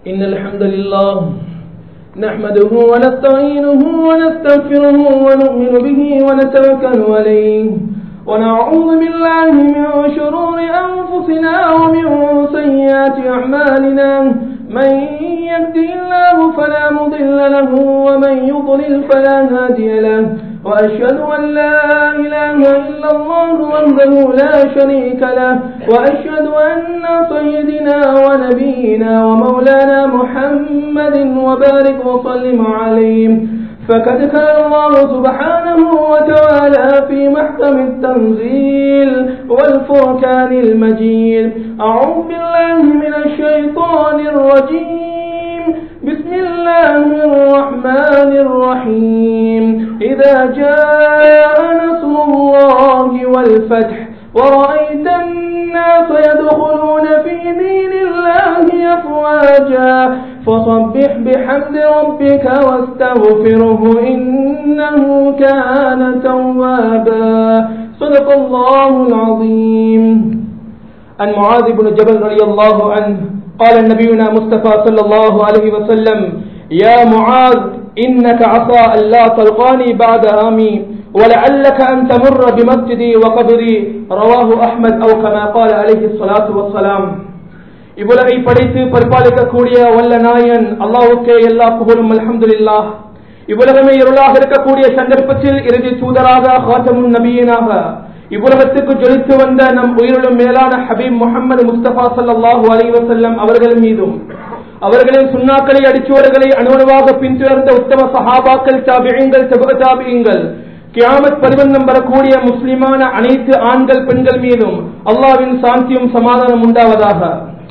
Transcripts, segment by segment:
إن الحمد لله نحمده ونستعينه ونستغفره ونؤمن به ونتوكل عليه ونعوذ بالله من شرور أنفسنا ومن سيئات أعمالنا من يهده الله فلا مضل له ومن يضلل فلا هادي له وأشهد أن لا إله إلا الله وحده لا شريك له وأشهد أن سيدنا ونبينا ومولانا محمد وبارك وسلم عليه فقد كان الله سبحانه وتعالى في محكم التنزيل والفركان المجيد أعوذ بالله من الشيطان الرجيم بسم الله الرحمن الرحيم إذا جاء نصر الله والفتح ورأيت الناس يدخلون في دين الله أفواجا فصبح بحمد ربك واستغفره إنه كان توابا صدق الله العظيم عن معاذ بن جبل رضي الله عنه قال نبينا مصطفى صلى الله عليه وسلم يا معاذ إنك عصى أن لا تلقاني بعد آمي ولعلك أن تمر بمسجدي وقبري رواه أحمد أو كما قال عليه الصلاة والسلام இவ்வுலகை படைத்து பரிபாலிக்கக்கூடிய வல்ல நாயன் அல்லாவுக்கே எல்லா புகழும் அல்ஹம்துலில்லா இவ்வுலகமே இருளாக இருக்கக்கூடிய சந்தர்ப்பத்தில் இறுதி தூதராக ஹாத்தமுன் நபியனாக இவ்வுலகத்துக்கு ஜொலித்து வந்த நம் உயிரிலும் மேலான ஹபீப் முகமது முஸ்தபா சல்லாஹூ அலி வசல்லம் அவர்கள் மீதும் அவர்களின் சுண்ணாக்களை அடிச்சுவர்களை அணுவணுவாக பின்தொடர்ந்த உத்தம சஹாபாக்கள் தாபியங்கள் செபக தாபியங்கள் கியாமத் பரிவந்தம் வரக்கூடிய முஸ்லிமான அனைத்து ஆண்கள் பெண்கள் மீதும் அல்லாவின் சாந்தியும் சமாதானம் உண்டாவதாக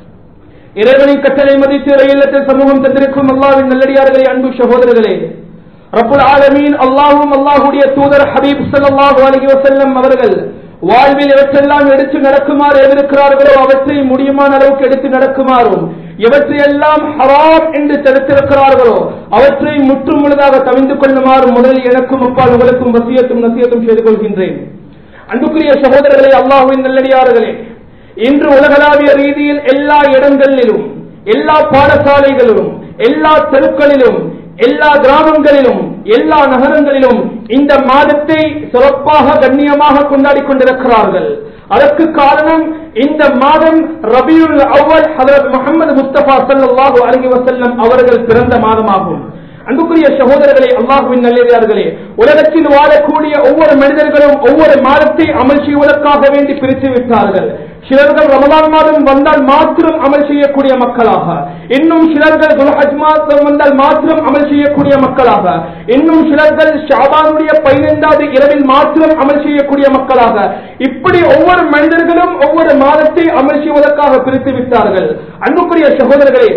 இறைவனின் கட்டளை மதித்து ரயிலத்தில் சமூகம் தந்திருக்கும் அல்லாவின் நல்லடியார்களே அன்பு சகோதரர்களே ரப்புல் ஆலமீன் அல்லாஹும் அல்லாஹுடைய தூதர் ஹபீப் சல்லாஹூ அலி வசல்லம் அவர்கள் வாழ்வில் எவற்றெல்லாம் எடுத்து நடக்குமாறு எதிர்க்கிறார்களோ அவற்றை முடியுமான அளவுக்கு எடுத்து நடக்குமாறும் எவற்றையெல்லாம் ஹராம் என்று தடுத்திருக்கிறார்களோ அவற்றை முற்றும் முழுதாக தவிந்து கொள்ளுமாறு முதலில் எனக்கும் அப்பால் உங்களுக்கும் வசியத்தும் நசியத்தும் செய்து கொள்கின்றேன் அன்புக்குரிய சகோதரர்களே அல்லாஹுவின் நல்லடியார்களே இன்று உலகளாவிய ரீதியில் எல்லா இடங்களிலும் எல்லா பாடசாலைகளிலும் எல்லா தெருக்களிலும் எல்லா கிராமங்களிலும் எல்லா நகரங்களிலும் இந்த மாதத்தை சிறப்பாக கண்ணியமாக கொண்டாடி கொண்டிருக்கிறார்கள் அதற்கு காரணம் இந்த மாதம் ரபியுல் அவ்வல் ஹதரத் முகமது முஸ்தபா சல்லாஹூ அலி வசல்லம் அவர்கள் பிறந்த மாதமாகும் அன்புக்குரிய சகோதரர்களே அல்லாஹுவின் நல்லதார்களே உலகத்தில் வாழக்கூடிய ஒவ்வொரு மனிதர்களும் ஒவ்வொரு மாதத்தை அமல் செய்வதற்காக வேண்டி பிரித்து விட்டார்கள் சிலர்கள் ரமதான் மாதம் வந்தால் மாத்திரம் அமல் செய்யக்கூடிய மக்களாக இன்னும் சிலர்கள் துல்ஹஜ் மாதம் வந்தால் மாத்திரம் அமல் செய்யக்கூடிய மக்களாக இன்னும் சிலர்கள் ஷாபானுடைய பதினைந்தாவது இரவில் மாத்திரம் அமல் செய்யக்கூடிய மக்களாக இப்படி ஒவ்வொரு மனிதர்களும் ஒவ்வொரு மாதத்தை அமல் செய்வதற்காக பிரித்து விட்டார்கள் அன்புக்குரிய சகோதரர்களே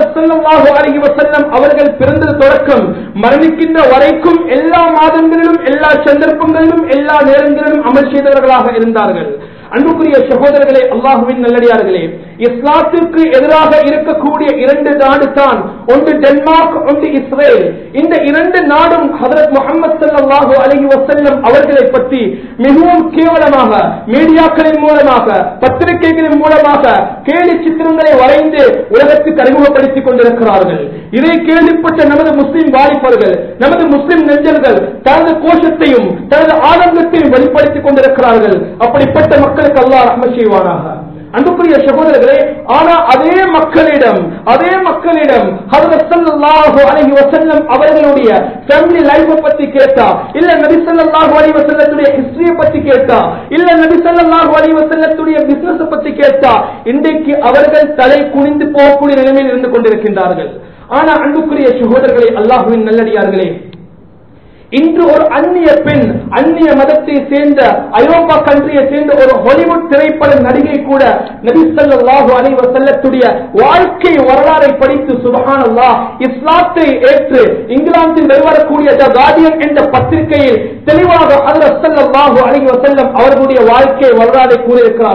ஹதரத் அலஹி வசல்லம் அவர்கள் பிறந்தது தொடக்கம் மரணிக்கின்ற வரைக்கும் எல்லா மாதங்களிலும் எல்லா சந்தர்ப்பங்களிலும் எல்லா நேரங்களிலும் அமல் செய்தவர்களாக இருந்தார்கள் அன்புக்குரிய சகோதரர்களே அல்லாஹுவின் நல்லடியார்களே இஸ்லாத்திற்கு எதிராக இருக்கக்கூடிய இரண்டு நாடு தான் ஒன்று டென்மார்க் ஒன்று இஸ்ரேல் இந்த இரண்டு நாடும் ஹதரத் முகமது சல்லாஹூ அலஹி வசல்லம் அவர்களை பற்றி மிகவும் கேவலமாக மீடியாக்களின் மூலமாக பத்திரிகைகளின் மூலமாக கேலி சித்திரங்களை வரைந்து உலகத்துக்கு அறிமுகப்படுத்திக் கொண்டிருக்கிறார்கள் இதை கேள்விப்பட்ட நமது முஸ்லிம் வாலிபர்கள் நமது முஸ்லிம் நெஞ்சல்கள் தனது கோஷத்தையும் தனது ஆனந்தத்தையும் வெளிப்படுத்திக் கொண்டிருக்கிறார்கள் அப்படிப்பட்ட மக்களுக்கு அல்லாஹ் ரஹ்ம செய்வானாக அன்புக்குரிய சகோதரர்களே ஆனா அதே மக்களிடம் அதே மக்களிடம் அலஹி வசல்லம் அவர்களுடைய ஃபேமிலி லைஃப் பத்தி கேட்டா இல்ல நபி சல்லாஹு அலி வசல்லத்துடைய ஹிஸ்டரிய பத்தி கேட்டா இல்ல நபி சல்லாஹு அலி வசல்லத்துடைய பிசினஸ் பத்தி கேட்டா இன்றைக்கு அவர்கள் தலை குனிந்து போகக்கூடிய நிலைமையில் இருந்து கொண்டிருக்கின்றார்கள் ஆனா அன்புக்குரிய சகோதரர்களே அல்லாஹுவின் நல்லடியார்களே இன்று ஒரு அந்நிய பெண் அந்நிய மதத்தை சேர்ந்த ஐரோப்பா கண்ட்ரியை சேர்ந்த ஒரு ஹாலிவுட் திரைப்பட நடிகை கூட நபிசல்லாஹு அலைவ செல்லத்துடைய வாழ்க்கை வரலாறை படித்து சுபஹானல்லா இஸ்லாத்தை ஏற்று இங்கிலாந்தில் வெளிவரக்கூடிய த கார்டியன் என்ற பத்திரிகையில் தெளிவாக அல்லல்லாஹு அலைவ செல்லம் அவர்களுடைய வாழ்க்கை வரலாறை கூறியிருக்கிறார்கள்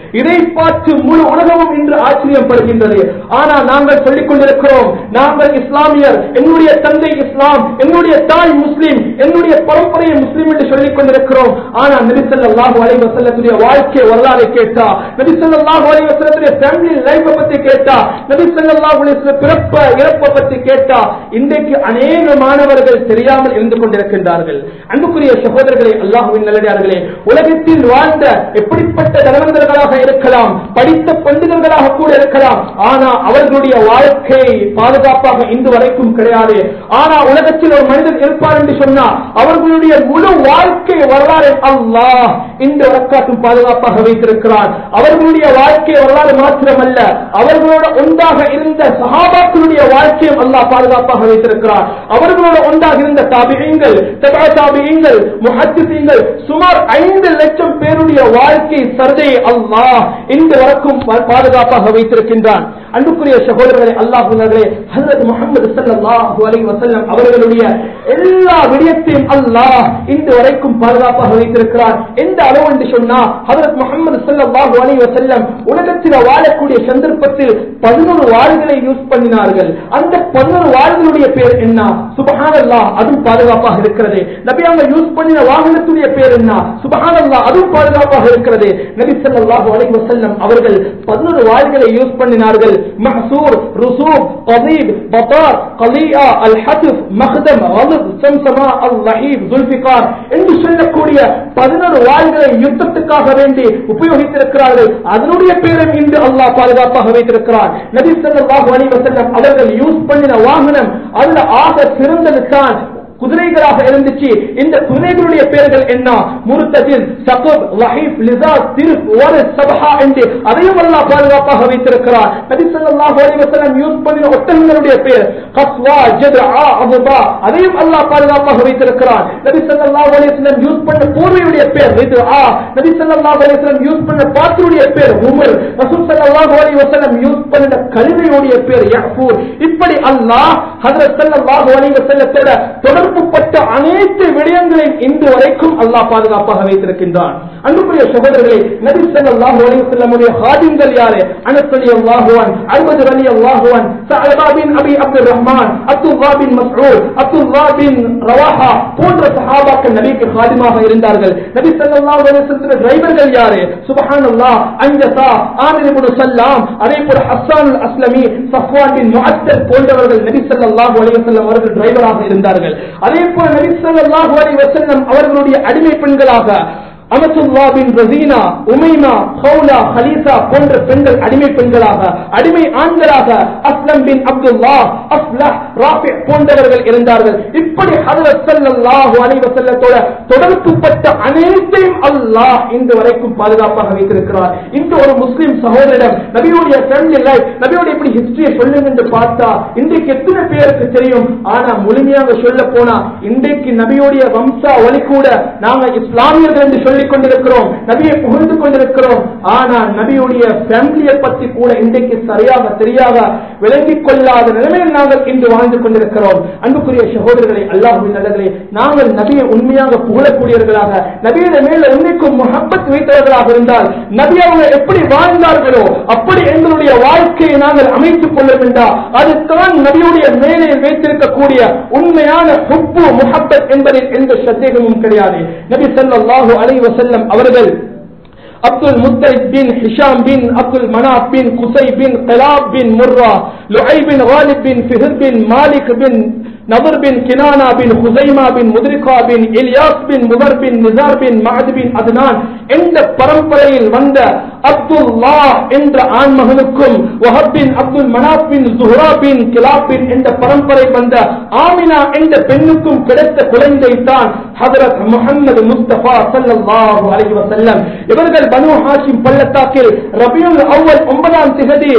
இதை பார்த்து முழு உலகமும் இன்று ஆச்சரியப்படுகின்றது ஆனால் நாங்கள் சொல்லிக் கொண்டிருக்கிறோம் நாங்கள் இஸ்லாமியர் என்னுடைய தந்தை இஸ்லாம் என்னுடைய தாய் முஸ்லிம் என்னுடைய பரம்பரையை முஸ்லிம் என்று சொல்லிக் கொண்டிருக்கிறோம் ஆனால் நபிசல்லாஹு அலைஹி வஸல்லத்துடைய வாழ்க்கை வரலாறை கேட்டா நபிசல்லாஹு அலைஹி வஸல்லத்துடைய ஃபேமிலி லைஃப் பத்தி கேட்டா நபிசல்லாஹு அலைஹி வஸல்லம் பிறப்ப இறப்ப பத்தி கேட்டா இன்றைக்கு அநேக மாணவர்கள் தெரியாமல் இருந்து கொண்டிருக்கின்றார்கள் அன்புக்குரிய சகோதரர்களே அல்லாஹுவின் நல்லடியார்களே உலகத்தில் வாழ்ந்த எப்படிப்பட்ட தனவந்தர்களாக இருக்கலாம் படித்த பண்டிதர்களாக கூட இருக்கலாம் ஆனா அவர்களுடைய வாழ்க்கை பாதுகாப்பாக இன்று வரைக்கும் கிடையாது ஆனா உலகத்தில் ஒரு மனிதன் இருப்பார் என்று சொன்னா அவர்களுடைய முழு வாழ்க்கை வரலாறு அல்லாஹ் இந்த வரக்காட்டும் பாதுகாப்பாக வைத்திருக்கிறார் அவர்களுடைய வாழ்க்கை வரலாறு மாத்திரமல்ல அவர்களோட ஒன்றாக இருந்த சஹாபாக்களுடைய வாழ்க்கையும் அல்லாஹ் பாதுகாப்பாக வைத்திருக்கிறார் அவர்களோட ஒன்றாக இருந்த தாபியங்கள் தாபியங்கள் முஹத்திசீங்கள் சுமார் ஐந்து லட்சம் பேருடைய வாழ்க்கை சர்தை அல்லாஹ் இந்த வரைக்கும் பாதுகாப்பாக வைத்திருக்கின்றான் அன்புக்குரிய சகோதரர்களே அல்லாஹுங்களே ஹசரத் முகமது சல்லாஹூ அலை வசல்லம் அவர்களுடைய எல்லா விடயத்தையும் அல்லாஹ் இன்று வரைக்கும் பாதுகாப்பாக வைத்திருக்கிறார் எந்த அளவு என்று சொன்னா ஹசரத் முகமது சல்லாஹூ அலை வசல்லம் உலகத்தில் வாழக்கூடிய சந்தர்ப்பத்தில் பதினோரு வாள்களை யூஸ் பண்ணினார்கள் அந்த பதினோரு வாள்களுடைய பேர் என்ன சுபஹான் அல்லாஹ் அதுவும் பாதுகாப்பாக இருக்கிறது நபி அவங்க யூஸ் பண்ணின வாகனத்துடைய பேர் என்ன சுபஹான் அல்லாஹ் அதுவும் பாதுகாப்பாக இருக்கிறது நபி ஸல்லல்லாஹு அலைஹி வஸல்லம் அவர்கள் பதினோரு வாள்களை யூஸ் பண்ணினார்கள் மஹசூர் ருசூப் கதீப் பதார் கலியா அல் ஹத்ஃப் மக்தம் வலத் சம்சமா அல் லஹீப் ஜுல்ஃபிகார் என்று சொல்லக்கூடிய பதினோரு வாள்களை யுத்தத்துக்காக வேண்டி உபயோகித்திருக்கிறார்கள் அதனுடைய பேரும் இன்று அல்லாஹ் பாதுகாப்பாக வைத்திருக்கிறார் நபி ஸல்லல்லாஹு அலைஹி வஸல்லம் அவர்கள் யூஸ் பண்ணின வாகனம் அதுல ஆக சிறந்தது தான் குதிரைகளாக இருந்துச்சு இந்த குதிரைகளுடைய பெயர்கள் என்ன முருத்தஜில் சகுப் லஹீப் லிசாத் திருப் ஒரு சபஹா என்று அதையும் அல்லாஹ் பாதுகாப்பாக வைத்திருக்கிறார் நபி ஸல்லல்லாஹு அலைஹி வஸல்லம் யூஸ் பண்ணின ஒட்டகங்களுடைய பெயர் கஸ்வா ஜத்ஆ அபுபா அதையும் அல்லாஹ் பாதுகாப்பாக வைத்திருக்கிறார் நபி ஸல்லல்லாஹு அலைஹி வஸல்லம் யூஸ் பண்ண போர்வையுடைய பெயர் ரிதுஆ நபி ஸல்லல்லாஹு அலைஹி வஸல்லம் யூஸ் பண்ண பாத்திருடைய பெயர் உமர் ரசூல் ஸல்லல்லாஹு அலைஹி வஸல்லம் யூஸ் பண்ண கழுதையுடைய பெயர் யஃபூர் இப்படி அல்லாஹ் ஹஜ்ரத் ஸல்லல்லாஹு அலைஹி வஸல்லத்தோட தொடர் தொடர்புப்பட்ட அனைத்து விடயங்களையும் இன்று வரைக்கும் அல்லாஹ் பாதுகாப்பாக வைத்திருக்கின்றான் அன்புக்குரிய சகோதரர்களே நபி ஸல்லல்லாஹு அலைஹி வஸல்லமுடைய ஹாதிம்கள் யாரு அனஸ் ரலியல்லாஹு அன் அல்பத் ரலியல்லாஹு அன் Thalaba bin Abi Abdur Rahman Abdullah bin Masud Abdullah bin Rawaha போன்ற சஹாபாக்கள் நபிக்கு ஹாதிமாக இருந்தார்கள் நபி ஸல்லல்லாஹு அலைஹி வஸல்லம் டிரைவர்கள் யாரு சுப்ஹானல்லாஹ் அன்ஜஸா ஆமிர் இப்னு சல்லாம் அதே போல ஹஸ்ஸான் அல் அஸ்லமி சஃப்வான் பின் முஅத்தல் போன்றவர்கள் நபி ஸல்லல்லாஹு அலைஹி வஸல்லம் அவர்கள் டிரைவராக இருந்தார்கள் அதே போல நபி ஸல்லல்லாஹு அலைஹி வஸல்லம் அவர்களுடைய அடிமை பெண்களாக அமசுல்லா பின் ரசீனா உமைமா ஹவுலா ஹலீசா போன்ற பெண்கள் அடிமை பெண்களாக அடிமை ஆண்களாக அஸ்லம் பின் அப்துல்லா அஸ்லஹ் ராஃபி போன்றவர்கள் இருந்தார்கள் இப்படி ஹதரத் ஸல்லல்லாஹு அலைஹி வஸல்லத்தோட தொடர்புப்பட்ட அனைத்தையும் அல்லாஹ் இன்று வரைக்கும் பாதுகாப்பாக வைத்திருக்கிறார் இந்த ஒரு முஸ்லிம் சகோதரிடம் நபியுடைய ஃபேமிலி லைஃப் நபியுடைய இப்படி ஹிஸ்டரியை சொல்லுங்க என்று பார்த்தா இன்றைக்கு எத்தனை பேருக்கு தெரியும் ஆனா முழுமையாக சொல்ல போனா இன்றைக்கு நபியுடைய வம்சா ஒளி கூட நாங்க இஸ்லாமியர்கள் என்று சொல்லிக் கொண்டிருக்கிறோம் நபியை புகழ்ந்து கொண்டிருக்கிறோம் ஆனா நபியுடைய ஃபேமிலியை பற்றி கூட இன்றைக்கு சரியாக தெரியாக விளங்கிக் கொள்ளாத நிலைமையில் நாங்கள் இன்று வாழ்ந்து கொண்டிருக்கிறோம் அன்புக்குரிய சகோதரர்களை அல்லாஹுவின் நல்லர்களே நாங்கள் நபியை உண்மையாக புகழக்கூடியவர்களாக நபிയുടെ மேல உண்மைக்கும் முகப்பத் வைத்தவர்களாக இருந்தால் நபி அவங்க எப்படி வாழ்ந்தார்களோ அப்படி எங்களுடைய வாழ்க்கையை நாங்கள் அமைத்துக் கொள்ள வேண்டாம் அதுதான் நபியுடைய மேலே வைத்திருக்கக்கூடிய உண்மையான ஹுப்பு முகப்பத் என்பதில் எந்த சந்தேகமும் கிடையாது நபி ஸல்லல்லாஹு அலைஹி வஸல்லம் அவர்கள் Abdul Muttalib bin Hashim bin Abdul Manaf bin Qusai bin Kilab bin Murrah Luai bin Ghalib bin Fihr bin Malik bin Nadr bin Kinana bin Khuzaima bin Mudrika bin Ilyas bin Mudar bin Nizar bin Maad bin Adnan என்ற பரம்பரையில் வந்த அப்துல்லா என்ற ஆண்மகனுக்கும் வஹப் பின் Abdul Manaf பின் ஜுஹரா பின் கிலாப் பின் என்ற பரம்பரை வந்த Amina என்ற பெண்ணுக்கும் கிடைத்த குழந்தை தான் ஹதரத் முகமது முஸ்தபா ஸல்லல்லாஹு அலைஹி வஸல்லம் இவர்கள் பனு ஹாஷிம் பள்ளத்தாக்கில் ரபியுல் அவ்வல் ஒன்பதாம் திகதி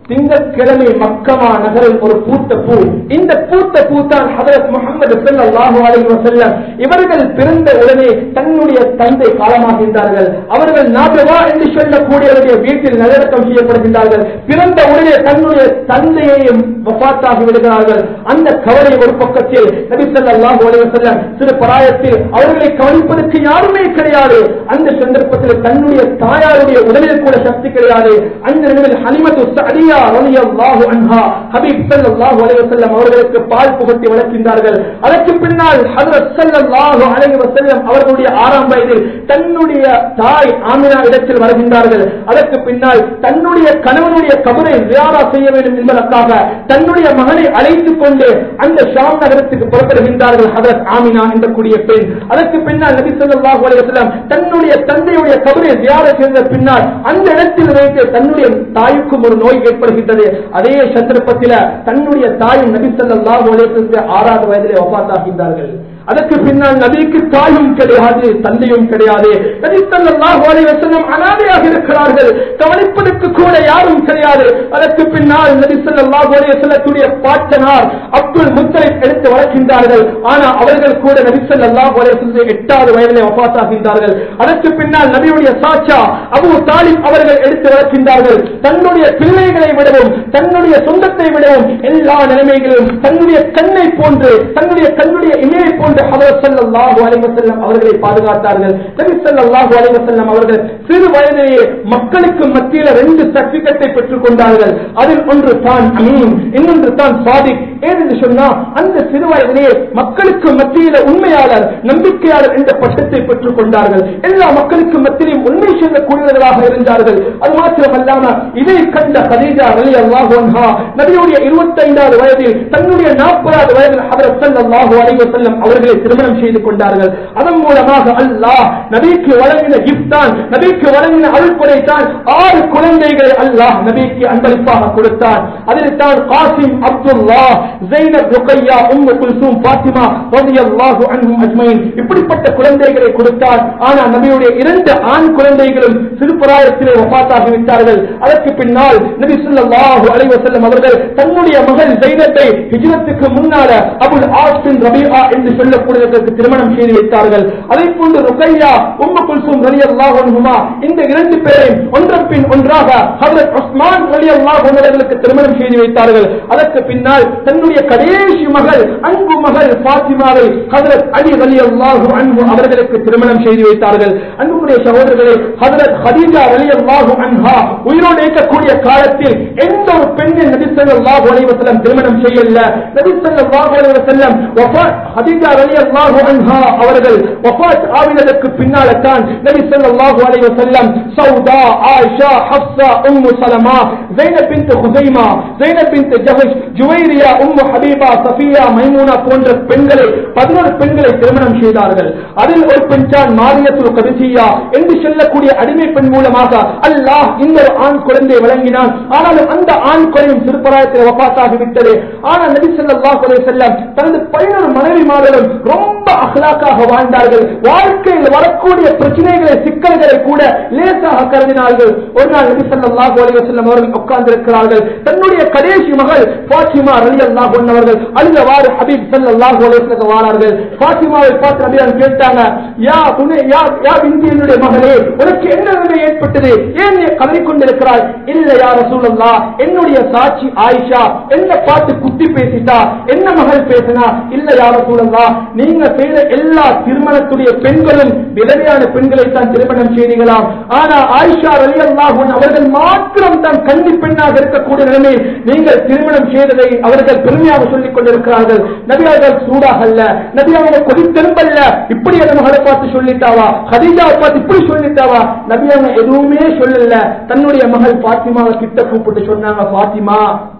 திங்கட்கிழமை மக்கமா நகரில் ஒரு பூத்த பூ இந்த பூத்த பூ தான் ஹதரத் முகமது ஸல்லல்லாஹு அலைஹி வஸல்லம் இவர்கள் பிறந்த உடனே தன்னுடைய தந்தை காலமாகின்றார்கள் அவர்கள் நாபவா என்று சொல்லக்கூடியவருடைய வீட்டில் நல்லடக்கம் செய்யப்படுகின்றார்கள் பிறந்த உடனே தன்னுடைய தந்தையையும் வஃபாத்தாகி விடுகிறார்கள் அந்த கவலை ஒரு பக்கத்தில் நபி ஸல்லல்லாஹு அலைஹி வஸல்லம் சிறு பராயத்தில் அவர்களை கவனிப்பதற்கு யாருமே கிடையாது அந்த சந்தர்ப்பத்தில் தன்னுடைய தாயாருடைய உடலில் கூட சக்தி கிடையாது அந்த நிலையில் ஹனிமத்து சஅதியா ரலியல்லாஹு அன்ஹா ஹபீப் ஸல்லல்லாஹு அலைஹி வஸல்லம் அவர்களுக்கு பால் புகட்டி வளர்க்கின்றார்கள் அதற்கு பின்னால் ஹஜ்ரத் ஸல்லல்லாஹு அலைஹி வஸல்லம் அவர்களுடைய ஆறாம் வயதில் தன்னுடைய தாய் ஆமினா இடத்தில் வருகின்றார்கள் அதற்கு பின்னால் தன்னுடைய கணவனுடைய கபரை வியாரா செய்ய வேண்டும் என்பதற்காக தன்னுடைய மகனை அழைத்துக் கொண்டு அந்த ஷாம் நகரத்துக்கு புறப்படுகின்றார்கள் ஹஜரத் ஆமினா என்ற கூடிய பெண் அதற்கு பின்னால் நபி ஸல்லல்லாஹு அலைஹி வஸல்லம் தன்னுடைய தந்தையுடைய கபரை வியார செய்த பின்னால் அந்த இடத்தில் வைத்து தன்னுடைய தாய்க்கும் ஒரு நோய் ஏற்படுகின்றது அதே சந்தர்ப்பத்தில் தன்னுடைய தாயும் நபி ஸல்லல்லாஹு அலைஹி வஸல்லம் ஆறாவது வயதிலே வஃபாத்தாகின்றார்கள் அதற்கு பின்னால் நபிக்கு தாயும் கிடையாது தந்தையும் கிடையாது நபி ஸல்லல்லாஹு அலைஹி வஸல்லம் அனாதையாக இருக்கிறார்கள் கவனிப்பதற்கு கூட யாரும் கிடையாது அதற்கு பின்னால் நபி ஸல்லல்லாஹு அலைஹி வஸல்லத்துடைய பாட்டனார் அப்துல் முத்தலிப் எடுத்து வளர்க்கின்றார்கள் ஆனா அவர்கள் கூட நபி ஸல்லல்லாஹு அலைஹி வஸல்லம் எட்டாவது வயதிலே வஃபாத்தாகின்றார்கள் அதற்கு பின்னால் நபியுடைய சாச்சா அபூ தாலிப் அவர்கள் எடுத்து வளர்க்கின்றார்கள் தன்னுடைய பிள்ளைகளை விடவும் தன்னுடைய சொந்தத்தை விடவும் எல்லா நிலைமைகளிலும் தன்னுடைய கண்ணை போன்று தன்னுடைய கண்ணுடைய இமையை போன்று ஹதரத் ஸல்லல்லாஹு அலைஹி வஸல்லம் அவர்களை பாதுகாத்தார்கள் நபி ஸல்லல்லாஹு அலைஹி வஸல்லம் அவர்கள் சிறு வயதிலேயே மக்களுக்கு மத்தியில் ரெண்டு சர்டிபிகேட்டை பெற்றுக் கொண்டார்கள் அதில் ஒன்று தான் அமீன் இன்னொன்று தான் சாதிக் ஏனென்று சொன்னா அந்த சிறு வயதிலேயே மக்களுக்கு மத்தியில் உண்மையாளர் நம்பிக்கையாளர் என்ற பட்டத்தை பெற்றுக் கொண்டார்கள் எல்லா மக்களுக்கு மத்தியிலும் உண்மை சொல்லக்கூடியவர்களாக இருந்தார்கள் அது மாத்திரமல்லாம இதை கண்ட கதீஜா அலி அல்லாஹு அன்ஹா நபியுடைய இருபத்தைந்தாவது வயதில் தன்னுடைய நாற்பதாவது வயதில் ஹதரத் ஸல்லல்லாஹு அலைஹி வஸல்லம் அவர்களை திருமணம் செய்து கொண்டார்கள் அதன் மூலமாக அல்லாஹ் நபிக்கு வழங்கின கிஃப்ட் தான் நபிக்கு வழங்கின அருள்கொடை தான் ஆறு குழந்தைகளை அல்லாஹ் நபிக்கு அன்பளிப்பாக கொடுத்தான் அதில் தான் காசிம் அப்துல்லா ஜெய்னப் ருக்கையா உம்மு குல்சூம் பாத்திமா ரலியல்லாஹு அன்ஹும் அஜ்மைன் இப்படிப்பட்ட குழந்தைகளை கொடுத்தார் ஆனா நபியுடைய இரண்டு ஆண் குழந்தைகளும் சிறுபிராயத்திலே வஃபாத்தாகி விட்டார்கள் அதற்கு பின்னால் நபி ஸல்லல்லாஹு அலைஹி வஸல்லம் அவர்கள் தன்னுடைய மகள் ஜெய்னத்தை ஹிஜ்ரத்துக்கு முன்னால அபுல் ஆஸ் பின் ரபீஆ என்று சொல்லக்கூடியவர்களுக்கு திருமணம் செய்து வைத்தார்கள் அதை போன்று ருக்கையா உம்மு குல்சூம் ரலியல்லாஹு அன்ஹுமா இந்த இரண்டு பேரையும் ஒன்றன் பின் ஒன்றாக ஹஜரத் உஸ்மான் ரலியல்லாஹு அன்ஹு அவர்களுக்கு திருமணம் செய்து வைத்தார்கள் அதற்கு பின்னால் தன்னுடைய கடைசி மகள் அன்பு மகள் பாத்திமாவை ஹஜரத் அலி ரலியல்லாஹு அன்ஹு அவர்களுக்கு திருமணம் செய்து வைத்தார்கள் அன்புடைய சகோதரர்களே ஹஜரத் ஹதீஜா ரலியல்லாஹு அன்ஹா உயிரோடு இருக்கக்கூடிய காலத்தில் எந்த ஒரு பெண்ணை நபி ஸல்லல்லாஹு அலைஹி வஸல்லம் திருமணம் செய்யல நபி ஸல்லல்லாஹு அலைஹி வஸல்லம் வஃபாத் ஹதீஜா ரலியல்லாஹு அன்ஹா அவர்கள் வஃபாத் ஆவினதற்கு பின்னால தான் நபி ஸல்லல்லாஹு அலைஹி வஸல்லம் சௌதா ஆயிஷா ஹப்ஸா உம்மு சலமா ஜைனப் பின்த் ஹுசைமா ஜைனப் பின்த் ஜஹஷ் ஜுவைரியா உம்மு ஹபீபா சஃபியா மைமூனா போன்ற பெண்களை பதினோரு பெண்களை திருமணம் செய்தார்கள் அதில் ஒரு பெண் தான் மாரியத்துல் கதிசியா என்று சொல்லக்கூடிய அடிமை பெண் மூலமாக அல்லாஹ் இந்த ஒரு ஆண் குழந்தை வழங்கினான் ஆனாலும் அந்த ஆண் குழந்தையும் திருப்பராயத்தில் வபாத்தாகி விட்டது ஆனால் நபி ஸல்லல்லாஹு அலைஹி வஸல்லம் தனது பதினொரு மனைவிமார்களும் ரொம்ப அகலாக்காக வாழ்ந்தார்கள் வாழ்க்கையில் வரக்கூடிய பிரச்சனைகளை சிக்கல்களை கூட லேசாக கருதினார்கள் ஒரு நாள் நபி ஸல்லல்லாஹு அலைஹி வஸல்லம் அவர்கள் உட்கார்ந்திருக்கிறார்கள் தன்னுடைய கடைசி மகள் ஃபாத்திமா ரலியல்லாஹு அன்ஹா அவர்கள் அழுதவாறு ஹபீப் ஸல்லல்லாஹு அலைஹி வஸல்லம் வாரார்கள் ஃபாத்திமாவை பார்த்து நபியார் கேட்டாங்க யா உன்னை யா யா பிந்தி என்னுடைய மகளே உனக்கு என்ன நிலை ஏற்பட்டது ஏன் நீ கதறிக் கொண்டிருக்கிறாய் இல்ல யா ரசூலுல்லாஹ் என்னுடைய சாட்சி ஆயிஷா என்ன பார்த்து குத்தி பேசிட்டா என்ன மகள் பேசினா இல்ல யா ரசூலுல்லாஹ் நீங்க செய்த எல்லா திருமணத்துடைய பெண்களும் விதவையான பெண்களை தான் திருமணம் செய்தீங்களாம் ஆனா ஆயிஷா ரலியல்லாஹு அன்ஹா அவர்கள் மாத்திரம் தான் கன்னி பெண்ணாக இருக்கக்கூடிய நிலைமையில் நீங்கள் திருமணம் செய்ததை அவர்கள் பெருமையாக சொல்லிக் கொண்டிருக்கிறார்கள் நபி அவர்கள் சூடாக அல்ல நபி அவங்க கொதித்தெரும்பல்ல இப்படி அந்த மகளை பார்த்து சொல்லிட்டாவா ஹதீஜாவை பார்த்து இப்படி சொல்லிட்டாவா நபி அவங்க எதுவுமே சொல்லல தன்னுடைய மகள் பாத்திமாவை கிட்ட கூப்பிட்டு சொன்னாங்க பாத்திமா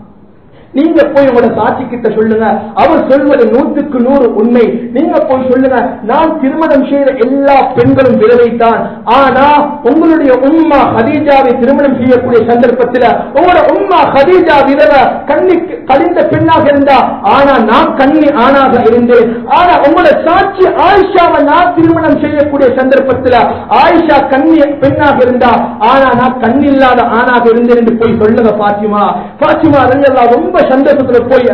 நீங்க போய் உங்களோட சாட்சி கிட்ட சொல்லுங்க அவர் சொல்வது நூற்றுக்கு நூறு உண்மை நீங்க போய் சொல்லுங்க நான் திருமணம் செய்த எல்லா பெண்களும் விதவைத்தான் ஆனா உங்களுடைய உம்மா ஹதீஜாவை திருமணம் செய்யக்கூடிய சந்தர்ப்பத்தில் உங்களோட உம்மா ஹதீஜா விதவ கண்ணிக்கு கழிந்த பெண்ணாக பெண்ணாக இருந்தா ஆனா நான் கண்ணி ஆணாக இருந்தேன் ஆனா உங்களோட சாட்சி ஆயிஷாவை நான் திருமணம் செய்யக்கூடிய சந்தர்ப்பத்தில் ஆயிஷா கண்ணி பெண்ணாக இருந்தா ஆனா நான் கண்ணில்லாத ஆணாக இருந்தேன் என்று போய் சொல்லுங்க பாத்திமா பாத்திமா ரலியல்லாஹு ரொம்ப சந்தர்ப்பத்தில் போய்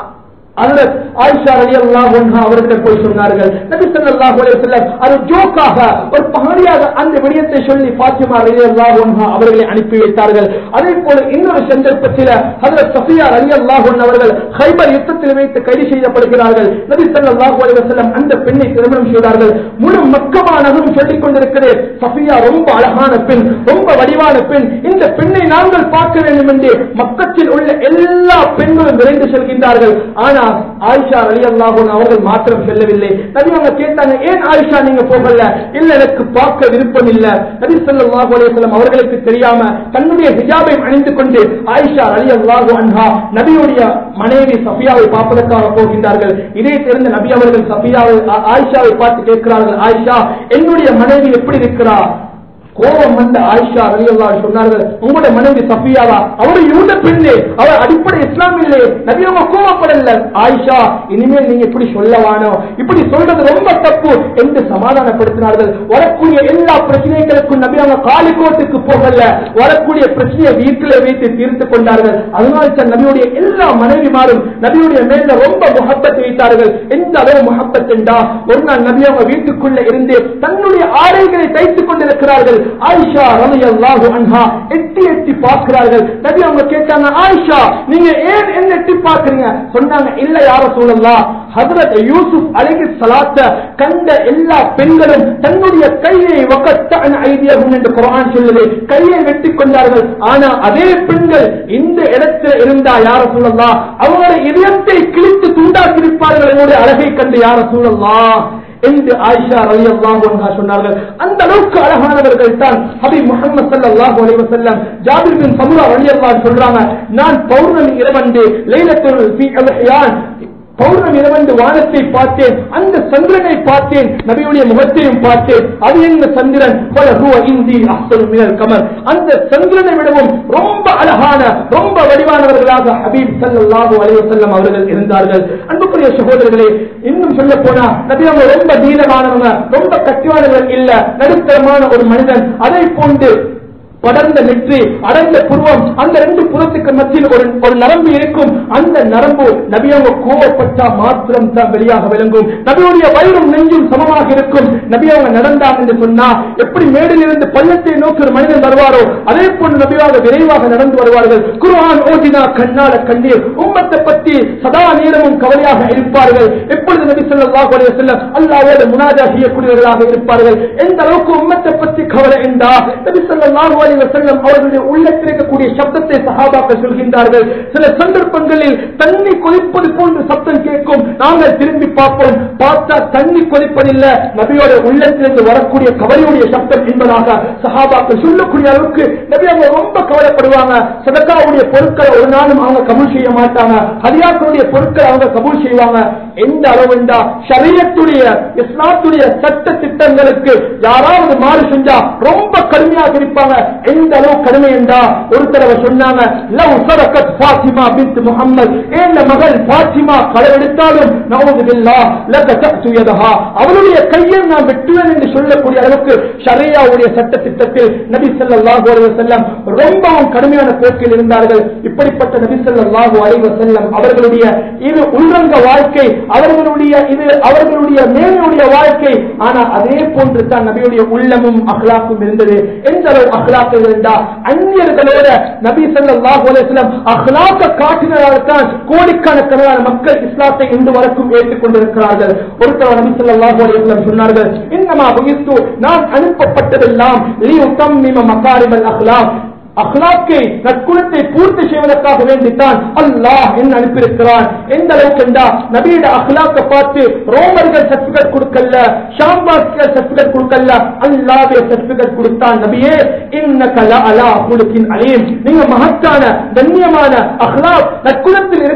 ஹஜ்ரத் ஆயிஷா ரலியல்லாஹு அன்ஹா அவர்கள் போய் சொன்னார்கள் நபி ஸல்லல்லாஹு அலைஹி வஸல்லம் அது ஜோக்காக ஒரு பகடியாக அந்த விடயத்தை சொல்லி ஃபாத்திமா ரலியல்லாஹு அன்ஹா அவர்களை அனுப்பி வைத்தார்கள் அதே போல இன்னொரு சந்தர்ப்பத்தில் ஹஜ்ரத் சஃபியா ரலியல்லாஹு அன்ஹா அவர்கள் ஹைபர் யுத்தத்தில் வைத்து கைது செய்யப்படுகிறார்கள் நபி ஸல்லல்லாஹு அலைஹி வஸல்லம் அந்த பெண்ணை திருமணம் செய்தார்கள் முழு மக்கமானதும் சொல்லிக் கொண்டிருக்கிறேன் சஃபியா ரொம்ப அழகான பெண் ரொம்ப வடிவான பெண் இந்த பெண்ணை நாங்கள் பார்க்க வேண்டும் என்று மக்கத்தில் உள்ள எல்லா பெண்களும் விரைந்து செல்கின்றார்கள் ஆனா ஆயிஷா அலி அல்லாஹூன் அவர்கள் மாத்திரம் செல்லவில்லை நபி அவங்க கேட்டாங்க ஏன் ஆயிஷா நீங்க போகல இல்ல எனக்கு பார்க்க விருப்பம் இல்ல நபி ஸல்லல்லாஹு அலைஹி வஸல்லம் அவர்களுக்கு தெரியாம தன்னுடைய ஹிஜாபை அணிந்து கொண்டு ஆயிஷா அலி அல்லாஹு அன்ஹா நபியுடைய மனைவி சஃபியாவை பார்ப்பதற்காக போகின்றார்கள் இதை தெரிந்த நபி அவர்கள் சஃபியாவை ஆ- ஆயிஷாவை பார்த்து கேட்கிறார்கள் ஆயிஷா என்னுடைய மனைவி எப்படி இருக்கிறா கோபம் வந்த ஆயிஷா ரலியல்லா சொன்னார்கள் உங்களோட மனைவி சஃபியாவா அவரு யூத பெண்ணே அவர் அடிப்படை இஸ்லாம் இல்லை நபி அவங்க கோபப்படல ஆயிஷா இனிமேல் நீங்க இப்படி சொல்லவானோ இப்படி சொல்றது ரொம்ப தப்பு என்று சமாதானப்படுத்தினார்கள் வரக்கூடிய எல்லா பிரச்சனைகளுக்கும் நபி அவங்க காலிக்கோட்டுக்கு போகல வரக்கூடிய பிரச்சனையை வீட்டிலே வைத்து தீர்த்து கொண்டார்கள் அதனால தான் நபியுடைய எல்லா மனைவிமாரும் நபியுடைய மேல ரொம்ப முகப்பத் வைத்தார்கள் எந்த அளவு முகப்பத் என்றா ஒரு நாள் நபி அவங்க வீட்டுக்குள்ள இருந்து தன்னுடைய ஆடைகளை தைத்துக் கொண்டிருக்கிறார்கள் ஆயிஷா ரலியல்லாஹு அன்ஹா எட்டி எட்டி பார்க்கிறார்கள் நபி அவங்க கேட்டாங்க ஆயிஷா நீங்க ஏன் என்ன எட்டி பார்க்கறீங்க சொன்னாங்க இல்ல யார சொல்லலாம் ஹஜரத் யூசுப் அலைஹி ஸலாத்த கண்ட எல்லா பெண்களும் தன்னுடைய கையை வகத்தன ஐதியகும் என்று குர்ஆன் சொல்லுது கையை வெட்டி கொண்டார்கள் ஆனா அதே பெண்கள் இந்த இடத்துல இருந்தா யார சொல்லலாம் அவங்களுடைய இதயத்தை கிழித்து துண்டாக்கியிருப்பார்கள் என்னுடைய அழகை கண்டு யார சொல்லலாம் என்று ஆயிஷா ரலியல்லாஹு அன்ஹா சொன்னார்கள் அந்த அளவுக்கு அழகானவர்கள் தான் ஹபீப் முஹம்மது ஸல்லல்லாஹு அலைஹி வஸல்லம் ஜாபிர் பின் சமுரா ரலியல்லாஹு சொல்றாங்க நான் பௌர்ணமி இரவண்டு லைலத்துல் ஃபீ அல்ஹியான் பௌர்ணமி இரவண்டு வானத்தை பார்த்தேன் அந்த சந்திரனை பார்த்தேன் நபியுடைய முகத்தையும் பார்த்தேன் அது என்ன சந்திரன் பல ஹுவ இந்தி அஹ்சனு மினல் கமர் அந்த சந்திரனை விடவும் ரொம்ப அழகான ரொம்ப வடிவானவர்களாக ஹபீப் ஸல்லல்லாஹு அலைஹி வஸல்லம் அவர்கள் இருந்தார்கள் அன்புக்குரிய சகோதரர்களே இன்னும் சொல்ல போனா நபி அவங்க ரொம்ப தீனமானவங்க ரொம்ப கட்டிவானவர்கள் இல்ல நடுத்தரமான ஒரு மனிதன் அதை போன்று படர்ந்த நெற்றி அடர்ந்த புருவம் அந்த ரெண்டு புறத்துக்கு மத்தியில் ஒரு ஒரு நரம்பு இருக்கும் அந்த நரம்பு நபி அவங்க கோவப்பட்டா மாத்திரம் தான் வெளியாக விளங்கும் நபியுடைய வயிறும் நெஞ்சும் சமமாக இருக்கும் நபி அவங்க நடந்தாங்க என்று சொன்னா எப்படி மேடில் இருந்து பள்ளத்தை நோக்கி ஒரு மனிதன் வருவாரோ அதே போன்று நபியாக விரைவாக நடந்து வருவார்கள் குர்ஆன் ஓதினா கண்ணால கண்ணீர் உம்மத்தை பற்றி சதா நேரமும் கவலையாக இருப்பார்கள் எப்பொழுது நபி ஸல்லல்லாஹு அலைஹி வஸல்லம் அல்லாஹ்வோடு முனாஜா செய்யக்கூடியவர்களாக இருப்பார்கள் எந்த அளவுக்கு உம்மத்தை பற்றி கவலை என்றா நபி ஸல்லல்லாஹு அலைஹி வஸல்லம் அவர்களுடைய உள்ளத்தில் இருக்கக்கூடிய சப்தத்தை சஹாபாக்கள் சொல்கின்றார்கள் சில சந்தர்ப்பங்களில் தண்ணி கொதிப்பது போன்று சப்தம் கேட்கும் நாங்கள் திரும்பி பார்ப்போம் பார்த்தா தண்ணி கொதிப்பதில்லை நபியோட உள்ளத்திலிருந்து வரக்கூடிய கவலையுடைய சப்தம் என்பதாக சஹாபாக்கள் சொல்லக்கூடிய அளவுக்கு நபி அவங்க ரொம்ப கவலைப்படுவாங்க சதக்காவுடைய பொருட்களை ஒரு நாளும் அவங்க கபூல் செய்ய மாட்டாங்க ஹரியாக்களுடைய பொருட்களை அவங்க கபூல் செய்வாங்க எந்த அளவுண்டா ஷரியத்துடைய இஸ்லாத்துடைய சட்ட திட்டங்களுக்கு யாராவது மாறு செஞ்சா ரொம்ப கடுமையாக இருப்பாங்க எந்த அளவு கடுமை என்றா ஒரு தடவை சொன்னாங்க லவ் சரக்கத் ஃபாத்திமா பின்த் முஹம்மத் ஏந்த மகள் ஃபாத்திமா களவெடுத்தாலும் நவுது பில்லாஹ் லக தக்துயதஹா அவளுடைய கையை நான் வெட்டுவேன் என்று சொல்லக்கூடிய அளவுக்கு ஷரியாவுடைய சட்ட திட்டத்தில் நபி ஸல்லல்லாஹு அலைஹி வஸல்லம் ரொம்பவும் கடுமையான போக்கில் இருந்தார்கள் இப்படிப்பட்ட நபி ஸல்லல்லாஹு அலைஹி வஸல்லம் அவர்களுடைய இது உள்ரங்க வாழ்க்கை அவர்களுடைய இது அவர்களுடைய மேலுடைய வாழ்க்கை ஆனா அதே போன்று தான் நபியுடைய உள்ளமும் அஹ்லாக்கும் இருந்தது எந்த அளவு அஹ்லாக்கு இருந்தா அந்நியர்களோட நபி ஸல்லல்லாஹு அலைஹி வஸல்லம் அஹ்லாக்க காட்டினதால் தான் கோடிக்கணக்கான மக்கள் இஸ்லாத்தை இன்று வரைக்கும் ஏற்றுக்கொண்டிருக்கிறார்கள் ஒருத்தர் நபி ஸல்லல்லாஹு அலைஹி வஸல்லம் சொன்னார்கள் இன்னமா புகிஸ்து நான் அனுப்பப்பட்டதெல்லாம் லியுத்தம்மிம மகாரிமல் அஹ்லாக் அஹ்லாக்கை நற்குணத்தை பூர்த்தி செய்வதற்காக வேண்டித்தான் அல்லாஹ் என்ன அனுப்பியிருக்கிறான் எந்த அளவுக்கு என்றா நபியோட அஹ்லாக்க பார்த்து ரோமர்கள் சர்டிபிகேட் கொடுக்கல ஷாம்பாஸ்கள் சர்டிபிகேட் கொடுக்கல அல்லாவே சர்டிபிகேட் கொடுத்தான் நபியே இன்னக லஅலா குலுக்கின் அலீம் நீங்க மகத்தான கண்ணியமான அஹ்லாக் நற்குணத்தில் இருக்கிற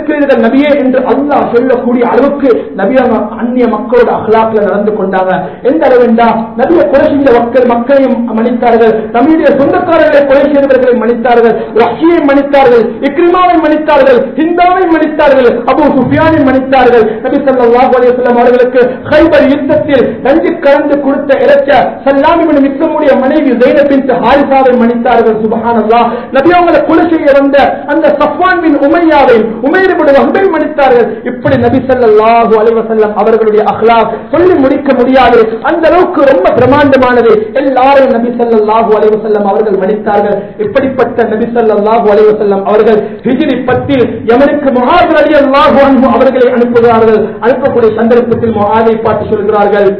இருக்கிறீர்கள் நபியே என்று அல்லாஹ் சொல்லக்கூடிய அளவுக்கு நபியா அந்நிய மக்களோட அகலாக்கில் நடந்து கொண்டாங்க எந்த அளவென்றா நபிய கொலை செஞ்ச மக்கள் மக்களையும் மன்னித்தார்கள் நம்முடைய சொந்தக்காரர்களை கொலை செய்தவர்களை மன்னித்தார்கள் ரஷ்யை மன்னித்தார்கள் இக்ரிமாவை மன்னித்தார்கள் ஹிந்தாவை மன்னித்தார்கள் அபு சுஃபியானை மன்னித்தார்கள் நபி ஸல்லல்லாஹு அலைஹி வஸல்லம் அவர்களுக்கு ஹைபர் யுத்தத்தில் நஞ்சு கலந்து கொடுத்த இறைச்ச சல்லாமிபின் மிக்கமுடைய மனைவி ஜெயினப் பின்த் ஹாரிசாவை மன்னித்தார்கள் சுபஹானல்லாஹ் நபி அவங்களை கொலை செய்ய வந்த அந்த சஃப்வான் பின் உமையாவை உமைர் இப்னு வஹ்பை மன்னித்தார்கள் இப்படி நபி ஸல்லல்லாஹு அலைஹி வஸல்லம் அவர்களுடைய அக்லாக் சொல்லி முடிக்க முடியாது அந்த அளவுக்கு ரொம்ப பிரமாண்டமானது எல்லாரும் நபி ஸல்லல்லாஹு அலைஹி வஸல்லம் அவர்கள் மன்னித்தார்கள் இப்படிப்பட்ட நபி ஸல்லல்லாஹு அலைஹி வஸல்லம் அவர்கள் ஹிஜ்ரி பத்தில் யமனுக்கு முஆத் ரலியல்லாஹு அன்ஹு அவர்களை அனுப்புகிறார்கள் அனுப்பக்கூடிய சந்தர்ப்பத்தில் முஆதை பார்த்து சொல்கிறார்கள்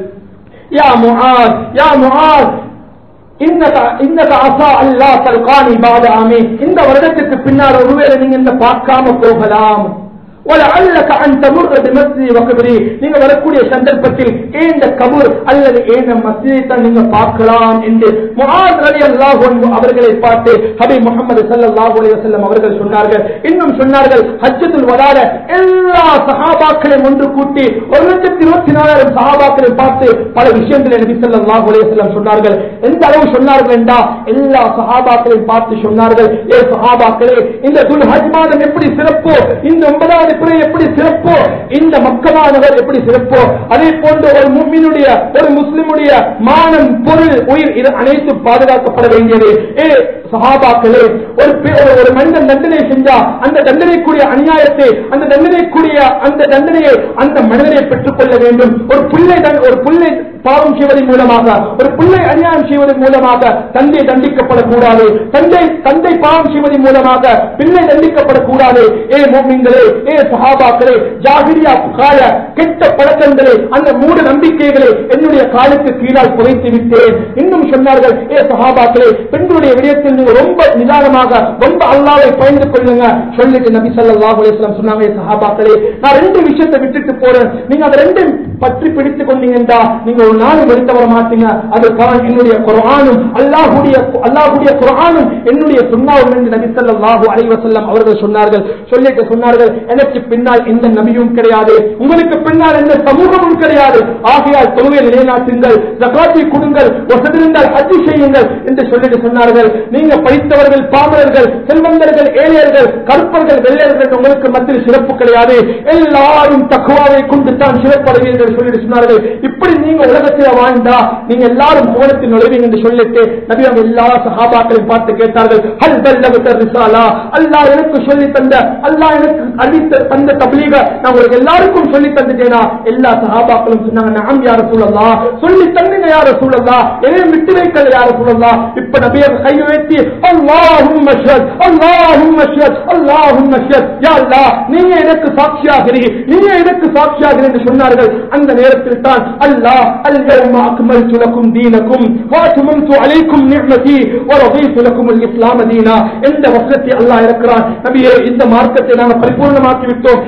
யா முஆத் யா முஆத் இன்னக இன்னக அசா அல்லா தல்கானி பாத ஆமே இந்த வருடத்துக்கு பின்னால் ஒருவேளை நீங்க இந்த பார்க்காம போகலாம் وَلَعَلَّكَ أَن تَمُرَّ بِمَسْجِدِ وَقَبْرِي நீங்க வரக்கூடிய சந்தர்ப்பத்தில் ஏந்த கபூர் அல்லது ஏந்த மஸ்ஜிதை தான் நீங்க பார்க்கலாம் என்று முஆத் ரலியல்லாஹு அன்ஹு அவர்களை பார்த்து ஹபீப் முஹம்மது ஸல்லல்லாஹு அலைஹி வஸல்லம் அவர்கள் சொன்னார்கள் இன்னும் சொன்னார்கள் ஹஜ்ஜத்துல் வதால எல்லா சஹாபாக்களையும் ஒன்று கூட்டி ஒரு லட்சத்தி இருபத்தி நாலாயிரம் சஹாபாக்களை பார்த்து பல விஷயங்களை நபி ஸல்லல்லாஹு அலைஹி வஸல்லம் சொன்னார்கள் எந்த அளவு சொன்னார்கள் என்றா எல்லா சஹாபாக்களையும் பார்த்து சொன்னார்கள் ஏ சஹாபாக்களே இந்த துல் ஹஜ் மாதம் எப்படி சிறப்போ இந்த ஒன்பதாவது பிறை எப்படி சிறப்போ இந்த மக்கமானவர் எப்படி சிறப்போ அதே போன்று ஒரு மும்மினுடைய ஒரு முஸ்லிமுடைய மானம் பொருள் உயிர் இது அனைத்து பாதுகாக்கப்பட வேண்டியது ஏ சஹாபாக்களே ஒரு பே- ஒரு- ஒரு மனிதன் தண்டனை செஞ்சா அந்த தண்டனைக்குரிய அநியாயத்தை அந்த தண்டனைக்குரிய அந்த தண்டனையை அந்த மனிதனை பெற்றுக் கொள்ள வேண்டும் ஒரு பிள்ளை தண்- ஒரு பிள்ளை பாவம் செய்வதன் மூலமாக ஒரு பிள்ளை அநியாயம் செய்வதன் மூலமாக தந்தை தண்டிக்கப்படக்கூடாது தந்தை தந்தை பாவம் செய்வதன் மூலமாக பிள்ளை தண்டிக்கப்படக்கூடாது ஏ மோமிங்களே ஏ சஹாபாக்களே ஜாகிரியா கால கெட்ட பழக்கங்களே அந்த மூட நம்பிக்கைகளை என்னுடைய காலுக்கு கீழால் புதைத்து விட்டேன் இன்னும் சொன்னார்கள் ஏ சஹாபாக்களே பெண்களுடைய விடயத்தில் நீங்க ரொம்ப நிதானமாக ரொம்ப அல்லாவை பயந்து கொள்ளுங்க சொல்லிட்டு நபி ஸல்லல்லாஹு அலைஹி வஸல்லம் சொன்னாங்க "ஏ சஹாபாக்களே நான் ரெண்டு விஷயத்தை விட்டுட்டு போறேன் நீங்க அதை ரெண்டும் பற்றி பிடித்துக் கொண்டீங்கன்னா நீங்க ஒரு நாள் எடுத்து வர மாட்டீங்க அது குரான் என்னுடைய குர்ஆனும் அல்லாஹ்வுடைய அல்லாஹ்வுடைய குர்ஆனும் என்னுடைய சுன்னாவும் என்று நபி ஸல்லல்லாஹு அலைஹி வஸல்லம் அவர்கள் சொன்னார்கள் சொல்லிட்டு சொன்னார்கள் எனக்கு பின்னால் எந்த நபியும் கிடையாது உங்களுக்கு பின்னால் எந்த சமூகமும் கிடையாது ஆகையால் தொழுகை நிலைநாட்டுங்கள் ஜகாத்தை கொடுங்கள் வசதிருந்தால் ஹஜ் செய்யுங்கள் என்று சொல்லிட்டு சொன்னார்கள் நீங்க படித்தவர்கள் பாமரர்கள் செல்வந்தர்கள் ஏழையர்கள் கருப்பர்கள் வெள்ளையர்கள் உங்களுக்கு மத்தியில் சிறப்பு கிடையாது எல்லாரும் தக்குவாவை கொண்டு தான் சிறப்படைவீர்கள் சொல்லிட்டு சொன்னார்கள் இப்படி நீங்க உலகத்தில் வாழ்ந்தா நீங்க எல்லாரும் புகழத்தில் நுழைவீங்க என்று சொல்லிட்டு நபி அவங்க எல்லா சஹாபாக்களையும் பார்த்து கேட்டார்கள் ஹல் பல்லகத்த ரிசாலா அல்லாஹ் எனக்கு சொல்லி தந்த அல்லாஹ் எனக்கு அளித்த தந்த தப்லீக நான் உங்களுக்கு எல்லாருக்கும் சொல்லி தந்துட்டேனா எல்லா சஹாபாக்களும் சொன்னாங்க நாம் யார சூழல்லா சொல்லி தந்தீங்க யார சூழல்லா எதையும் விட்டு வைக்கல யார சூழல்லா இப்ப நபியை கை உயர்த்தி அல்லாஹும் மஷத் அல்லாஹும் மஷத் அல்லாஹும் மஷத் யா அல்லாஹ் நீங்க எனக்கு சாட்சியாகிறீ நீங்க எனக்கு சாட்சியாகிறீ என்று சொன்னார்கள் அந்த நேரத்தில் தான் அல்லாஹ் அல்யௌம அக்மல்து லக்கும் தீனக்கும் வாத்மம்து அலைக்கும் நிஅமதி வரதீது லக்கும் அல் இஸ்லாம் தீனா என்ற வசனத்தை அல்லாஹ் இருக்கிறான் நபியே இந்த மார்க்கத்தை நாங்கள் பரிபூர்ணமாக்கி விட்டோம்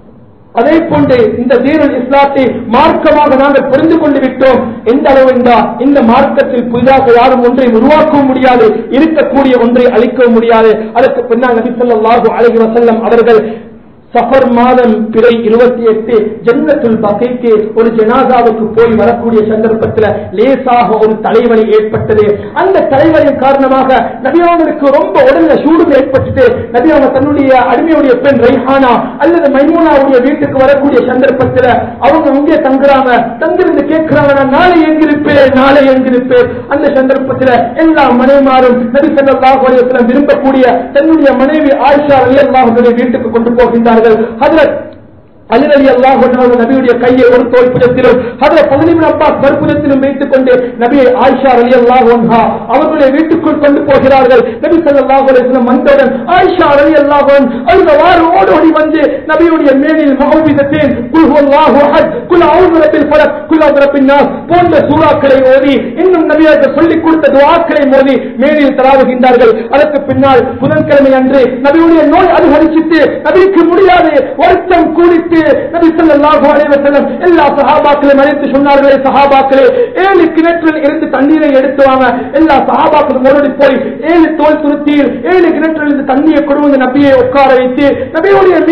அதே போன்று இந்த தீரல் இஸ்லாத்தை மார்க்கமாக நாங்கள் புரிந்து கொண்டு விட்டோம் எந்த அளவு என்றால் இந்த மார்க்கத்தில் புதிதாக யாரும் ஒன்றை உருவாக்கவும் முடியாது இருக்கக்கூடிய ஒன்றை அழிக்கவும் முடியாது அதற்கு பின்னால் நபி ஸல்லல்லாஹு அலைஹி வஸல்லம் அவர்கள் சஃபர் மாதம் பிறை இருபத்தி எட்டு ஜன்னத்துல் பகைக்கு ஒரு ஜனாதாவுக்கு போய் வரக்கூடிய சந்தர்ப்பத்தில் லேசாக ஒரு தலைவலி ஏற்பட்டது அந்த தலைவலியின் காரணமாக நபியாவனுக்கு ரொம்ப உடல்ல சூடு ஏற்பட்டுட்டு நபியாவ தன்னுடைய அடிமையுடைய பெண் ரைஹானா அல்லது மைமூனாவுடைய வீட்டுக்கு வரக்கூடிய சந்தர்ப்பத்தில் அவங்க அங்கே தங்குறாங்க தங்கிருந்து கேட்கிறாங்க நான் நாளை எங்கிருப்பேன் நாளை எங்கிருப்பேன் அந்த சந்தர்ப்பத்தில் எல்லா மனைமாரும் நபி ஸல்லல்லாஹு அலைஹி வஸல்லம் விரும்பக்கூடிய தன்னுடைய மனைவி ஆயிஷா ரலியல்லாஹு அன்ஹா வீட்டுக்கு கொண்டு போகின்றார்கள் ஹஜ்ரத் அலி அலி அல்லாஹ் நபியுடைய கையை ஒரு தோல் புஜத்திலும் அதில் பதினிபின் அப்பாஸ் மறுபுஜத்திலும் வைத்துக் கொண்டு நபியை ஆயிஷா அலி அல்லாஹ் அவர்களுடைய வீட்டுக்குள் கொண்டு போகிறார்கள் நபி ஸல்லல்லாஹு அலைஹி வஸல்லம் வந்தவுடன் ஆயிஷா அலி அல்லாஹ் அந்த வாறு ஓடோடி வந்து நபியுடைய மேலில் மகவிதத்தேன் குல் ஹுவல்லாஹு அஹத் குல் அவுது ரப்பில் ஃபலக் குல் அவுது ரப்பின் நாஸ் போன்ற சூறாக்களை ஓதி இன்னும் நபியாக சொல்லிக் கொடுத்த துஆக்களை மோதி மேலில் தராவுகின்றார்கள் அதற்கு பின்னால் புதன்கிழமை அன்று நபியுடைய நோய் அதிகரிச்சிட்டு நபிக்கு முடியாது வருத்தம் கூடிட்டு நபி ஸல்லல்லாஹு அலைஹி வஸல்லம் எல்லா சஹாபாக்களையும் அழைத்து சொன்னார்களே சஹாபாக்களே ஏழு கிணற்றில் இருந்து தண்ணீரை எடுத்து வாங்க எல்லா சஹாபாக்களும் ஓடி போய் ஏழு தோல் துருத்தியில் ஏழு கிணற்றில் இருந்து தண்ணியை கொடுங்க நபியை உட்கார வைத்து நபியுடைய மேலில் அந்த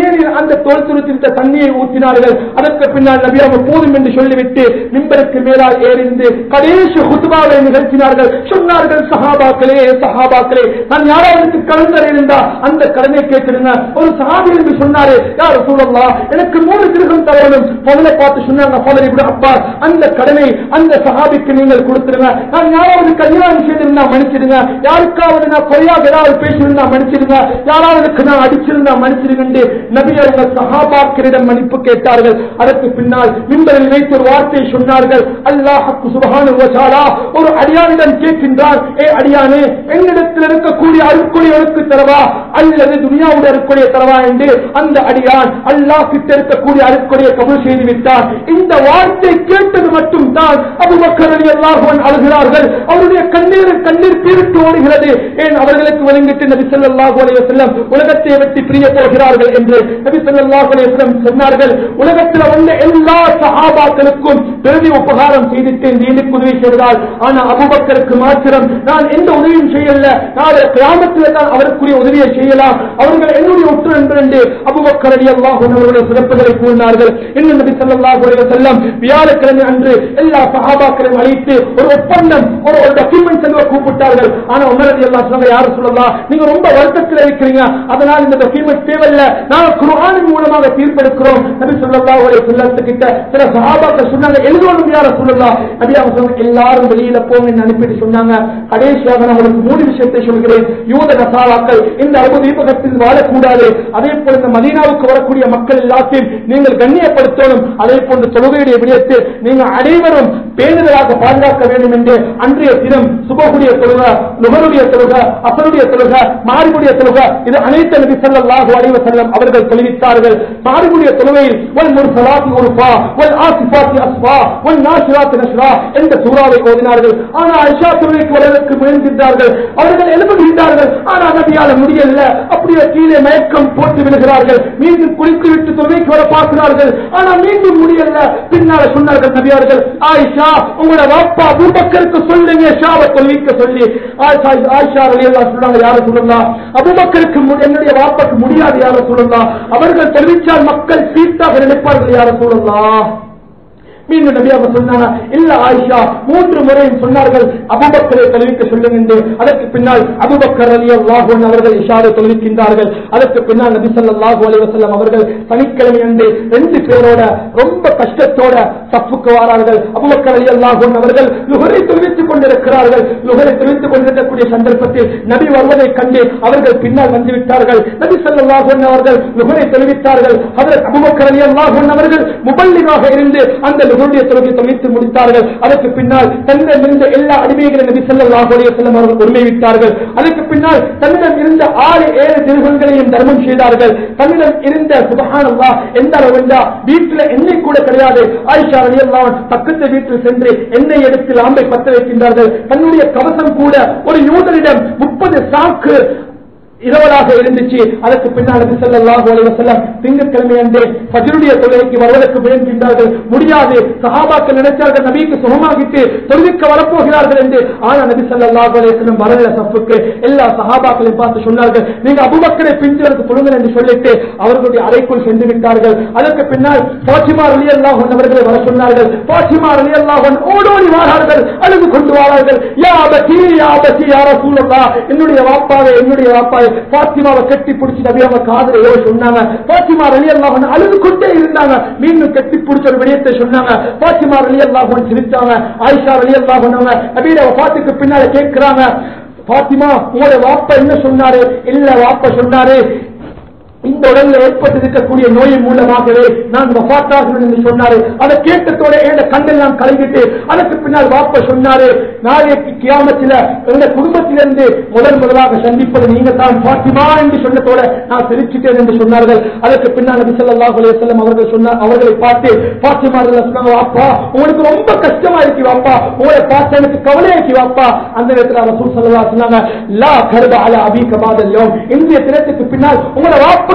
அந்த தோல் துருத்திருத்த தண்ணியை ஊற்றினார்கள் அதற்கு பின்னால் நபி அவங்க போதும் என்று சொல்லிவிட்டு மிம்பருக்கு மேலால் ஏறிந்து கடைசி ஹுத்துபாவை நிகழ்த்தினார்கள் சொன்னார்கள் சஹாபாக்களே சஹாபாக்களே நான் யாராவது கலந்தரை இருந்தா அந்த கடனை கேட்டிருங்க ஒரு சஹாபி என்று சொன்னாரு யார் சூழல்லா எனக்கு மூணு திருகம் தரணும் முதல்ல பார்த்து சொன்னாங்க பலர் இப்படி அப்பா அந்த கடனை அந்த சஹாபிக்கு நீங்கள் கொடுத்துருங்க நான் யாராவது கல்யாணம் செய்திருந்தா மன்னிச்சிடுங்க யாருக்காவது நான் குறையாக ஏதாவது பேசியிருந்தா மன்னிச்சிடுங்க யாராவதுக்கு நான் அடிச்சிருந்தா மன்னிச்சிடுங்க என்று நபி அவங்க சஹாபாக்களிடம் மன்னிப்பு கேட்டார்கள் அதற்கு பின்னால் மின்பரில் வைத்து ஒரு வார்த்தையை சொன்னார்கள் அல்லாஹுக்கு சுபஹானு வசாலா ஒரு அடியானிடம் கேட்கின்றார் ஏ அடியானே என்னிடத்தில் இருக்கக்கூடிய அருட்கொடிகளுக்கு தரவா அல்லது துனியாவுடைய அருட்கொடியை தரவா என்று அந்த அடியான் அல்லாஹ் கிட்ட இருக்கக்கூடிய அருட்கொடியை கபூல் செய்து விட்டார் இந்த வார்த்தை கேட்டது மட்டும் தான் அபுபக்கர் அலி அல்லாஹுவன் அழுகிறார்கள் அவருடைய கண்ணீர் கண்ணீர் பீரிட்டு ஓடுகிறது ஏன் அவர்களுக்கு வழங்கிட்டு நபி ஸல்லல்லாஹு அலைஹி வஸல்லம் உலகத்தை வெட்டி பிரிய போகிறார்கள் என்று நபி ஸல்லல்லாஹு அலைஹி வஸல்லம் சொன்னார்கள் உலகத்தில் வந்த எல்லா சஹாபாக்களுக்கும் பெருதி உபகாரம் செய்துட்டு தீனுக்கு உதவி செய்தால் ஆனா அபுபக்கருக்கு மாத்திரம் நான் எந்த உதவியும் செய்யல நாளை கிராமத்தில் தான் அவருக்குரிய உதவியை செய்யலாம் அவர்கள் என்னுடைய ஒற்று நண்பர் என்று அபுபக்கர் அலி அல்லாஹ் அவர்களுடைய சிறப்புகளை கூறினார்கள் இன்னும் நபி ஸல்லல்லாஹு அலைஹி வஸல்லம் வியாழக்கிழமை அன்று எல்லா சஹாபாக்களையும் அழைத்து ஒரு ஒப்பந்தம் ஒரு ஒரு டாக்குமெண்ட் செல்வ கூப்பிட்டார்கள் ஆனா உமர் ரலி அல்லாஹ் சொன்னாங்க யாரும் சொல்லலாம் நீங்க ரொம்ப வருத்தத்தில் இருக்கிறீங்க அதனால் இந்த டாக்குமெண்ட் தேவையில்லை நாங்கள் குர்ஆனின் மூலமாக தீர்ப்பெடுக்கிறோம் நபி ஸல்லல்லாஹு அலைஹி வஸல்லம் கிட்ட சில சஹாபாக்கள் சொன்னாங்க எழுதணும் யார சொல்லலாம் நபி அவங்க சொன்னாங்க எல்லாரும் வெளியில போங்க அனுப்பிட்டு சொன்னாங்க கடைசியாக நான் உங்களுக்கு மூணு விஷயத்தை சொல்கிறேன் யூத நசாராக்கள் இந்த அரபு தீபகத்தில் வாழக்கூடாது அதே போல இந்த மதீனாவுக்கு வரக்கூடிய மக்கள் எல்லாத்தையும் நீங்கள் கண்ணியப்படுத்தணும் அதே போன்ற தொழுகையுடைய விடயத்தில் நீங்கள் அனைவரும் பேணுதலாக பாதுகாக்க வேண்டும் என்று அன்றைய தினம் சுபகுடைய தொழுக நுகருடைய தொழுக அசருடைய தொழுக மாறிமுடைய தொழுக இது அனைத்து நபி ஸல்லல்லாஹு அலைஹி வஸல்லம் அவர்கள் தெரிவித்தார்கள் மாறிமுடைய தொழுகையில் வல் முர்சலாத்தி உர்ஃபா வல் ஆசிஃபாத்தி அஸ்ஃபா வல் நாஷிராத்தி நஷ்ரா என்ற சூறாவை ஓதினார்கள் ஆனா ஐஷா தொழுகைக்கு வருவதற்கு முயல்கின்றார்கள் அவர்கள் எழுப்புகின்றார்கள் ஆனா நபியால முடியல அப்படியே கீழே மயக்கம் போட்டு விடுகிறார்கள் மீண்டும் குளித்து விட்டு தொழுகைக்கு வர பார்க்கிறார்கள் ஆனா மீண்டும் முடியல பின்னால சொன்னார்கள் நபியார்கள் ஆயிஷா உங்களோட வாப்பா அபூபக்கருக்கு சொல்லுங்க ஷாவை தொழுவிக்க சொல்லி ஆயிஷா ஆயிஷா ரலியல்லாஹு சொல்றாங்க யார சொல்லலாம் அபூபக்கருக்கு மு- என்னுடைய வாப்பாக்கு முடியாது யார சொல்லலாம் அவர்கள் தெரிவித்தால் மக்கள் சீட்டாக நினைப்பார்கள் யார சொல்லலாம் மீண்டும் நபியாக சொன்னாங்க இல்ல ஆயிஷா மூன்று முறையும் சொன்னார்கள் அபுபக்கரை தொழுவிக்க சொல்லுங்க என்று அதற்கு பின்னால் அபுபக்கர் அலி அல்லாஹு அவர்கள் இஷாரை தொழுவிக்கின்றார்கள் அதற்கு பின்னால் நபி ஸல்லல்லாஹு அலைஹி வஸல்லம் அவர்கள் சனிக்கிழமை அன்று ரெண்டு பேரோட ரொம்ப கஷ்டத்தோட சப்புக்கு வாரார்கள் அபுபக்கர் அலி அல்லாஹு அவர்கள் லுகரை தொழுவித்துக் கொண்டிருக்கிறார்கள் லுகரை தொழுவித்துக் கொண்டிருக்கக்கூடிய சந்தர்ப்பத்தில் நபி வருவதைக் கண்டு அவர்கள் பின்னால் வந்து விட்டார்கள் நபி ஸல்லல்லாஹு அலைஹி அவர்கள் லுகரை தொழுவித்தார்கள் ஹஜரத் அபூபக்கர் ரலியல்லாஹு அன்ஹு அவர்கள் முபல்லிகாக இருந்து அந்த லுகருடைய தொழுகை தொழித்து முடித்தார்கள் அதற்கு பின்னால் தன்னிடம் இருந்த எல்லா அடிமைகளை நபி ஸல்லல்லாஹு அலைஹி வஸல்லம் அவர்கள் உரிமை விட்டார்கள் அதற்கு பின்னால் தன்னிடம் இருந்த ஆறு ஏழு திருகங்களையும் தர்மம் செய்தார்கள் தன்னிடம் இருந்த சுபஹானல்லாஹ் எந்த அளவு என்றால் வீட்டுல எண்ணெய் கூட கிடையாது ஆயிஷா ரலியல்லாஹு அன்ஹா பக்கத்து வீட்டில் சென்று எண்ணெய் எடுத்து லாம்பை பத்த வைக்கின்றார்கள் தன்னுடைய கவசம் கூட ஒரு யூதரிடம் முப்பது சாக்கு இரவலாக இருந்துச்சு அதற்கு பின்னால் நபி ஸல்லல்லாஹு அலைஹி வஸல்லம் திங்கட்கிழமை அன்று ஃபஜ்ருடைய தொழுகைக்கு வருவதற்கு முயன்கின்றார்கள் முடியாது சஹாபாக்கள் நினைச்சார்கள் நபிக்கு சுகமாகிட்டு தொழுவிக்க வரப்போகிறார்கள் என்று ஆனா நபி ஸல்லல்லாஹு அலைஹி வஸல்லம் வரல சஃப்புக்கு எல்லா சஹாபாக்களையும் பார்த்து சொன்னார்கள் நீங்க அபூபக்கரை பின்தொடர்ந்து சொல்லுங்கள் என்று சொல்லிட்டு அவர்களுடைய அறைக்குள் சென்று விட்டார்கள் அதற்கு பின்னால் பாத்திமா ரலியல்லாஹு அன்ஹா அவர்களை வர சொன்னார்கள் பாத்திமா ரலியல்லாஹு அன்ஹா ஓடோடி வாரார்கள் அழுது கொண்டு வாரார்கள் யா அபதி யா அபதி யா ரசூலல்லாஹ் என்னுடைய வாப்பாவை என்னுடைய வாப்பாவை பாத்திமாவை கட்டி பிடிச்சி நபி அவங்க காதுல ஏதோ சொன்னாங்க பாத்திமா ரலியல்லாஹு அன்ஹா அழுது கொண்டே இருந்தாங்க மீண்டும் கட்டி பிடிச்ச ஒரு விடயத்தை சொன்னாங்க பாத்திமா ரலியல்லாஹு அன்ஹா சிரிச்சாங்க ஆயிஷா ரலியல்லாஹு அன்ஹா நபியோட வஃபாத்துக்கு பின்னால கேட்கிறாங்க பாத்திமா உங்களுடைய வாப்பா என்ன சொன்னாரு இல்ல வாப்பா சொன்னாரு இந்த உடல்ல ஏற்பட்டிருக்கக்கூடிய நோயின் மூலமாகவே நான் வஃபாத்தாகிறேன் என்று சொன்னாரு அதை கேட்டதோட என் கண்ணெல்லாம் கலங்கிட்டு அதற்கு பின்னால் வாப்ப சொன்னாரு நாளைக்கு கியாமத்தில எங்க குடும்பத்திலிருந்து முதல் முதலாக சந்திப்பது நீங்க தான் பாத்திமா என்று சொன்னதோட நான் சிரிச்சிட்டேன் என்று சொன்னார்கள் அதற்கு பின்னால் நபி ஸல்லல்லாஹு அலைஹி வஸல்லம் அவர்கள் சொன்னார் அவர்களை பார்த்து பாத்திமா ரலியல்லாஹு அன்ஹா சொன்னாங்க வாப்பா உங்களுக்கு ரொம்ப கஷ்டமா இருக்கு வாப்பா உங்களை பார்த்து எனக்கு கவலை இருக்கு வாப்பா அந்த நேரத்தில் ரசூல் ஸல்லல்லாஹு அலைஹி வஸல்லம் சொன்னாங்க லா கர்ப அலா அபீக பாதல் யௌம் இன்றைய தினத்துக்கு பின்னால் உங்களோட வாப்ப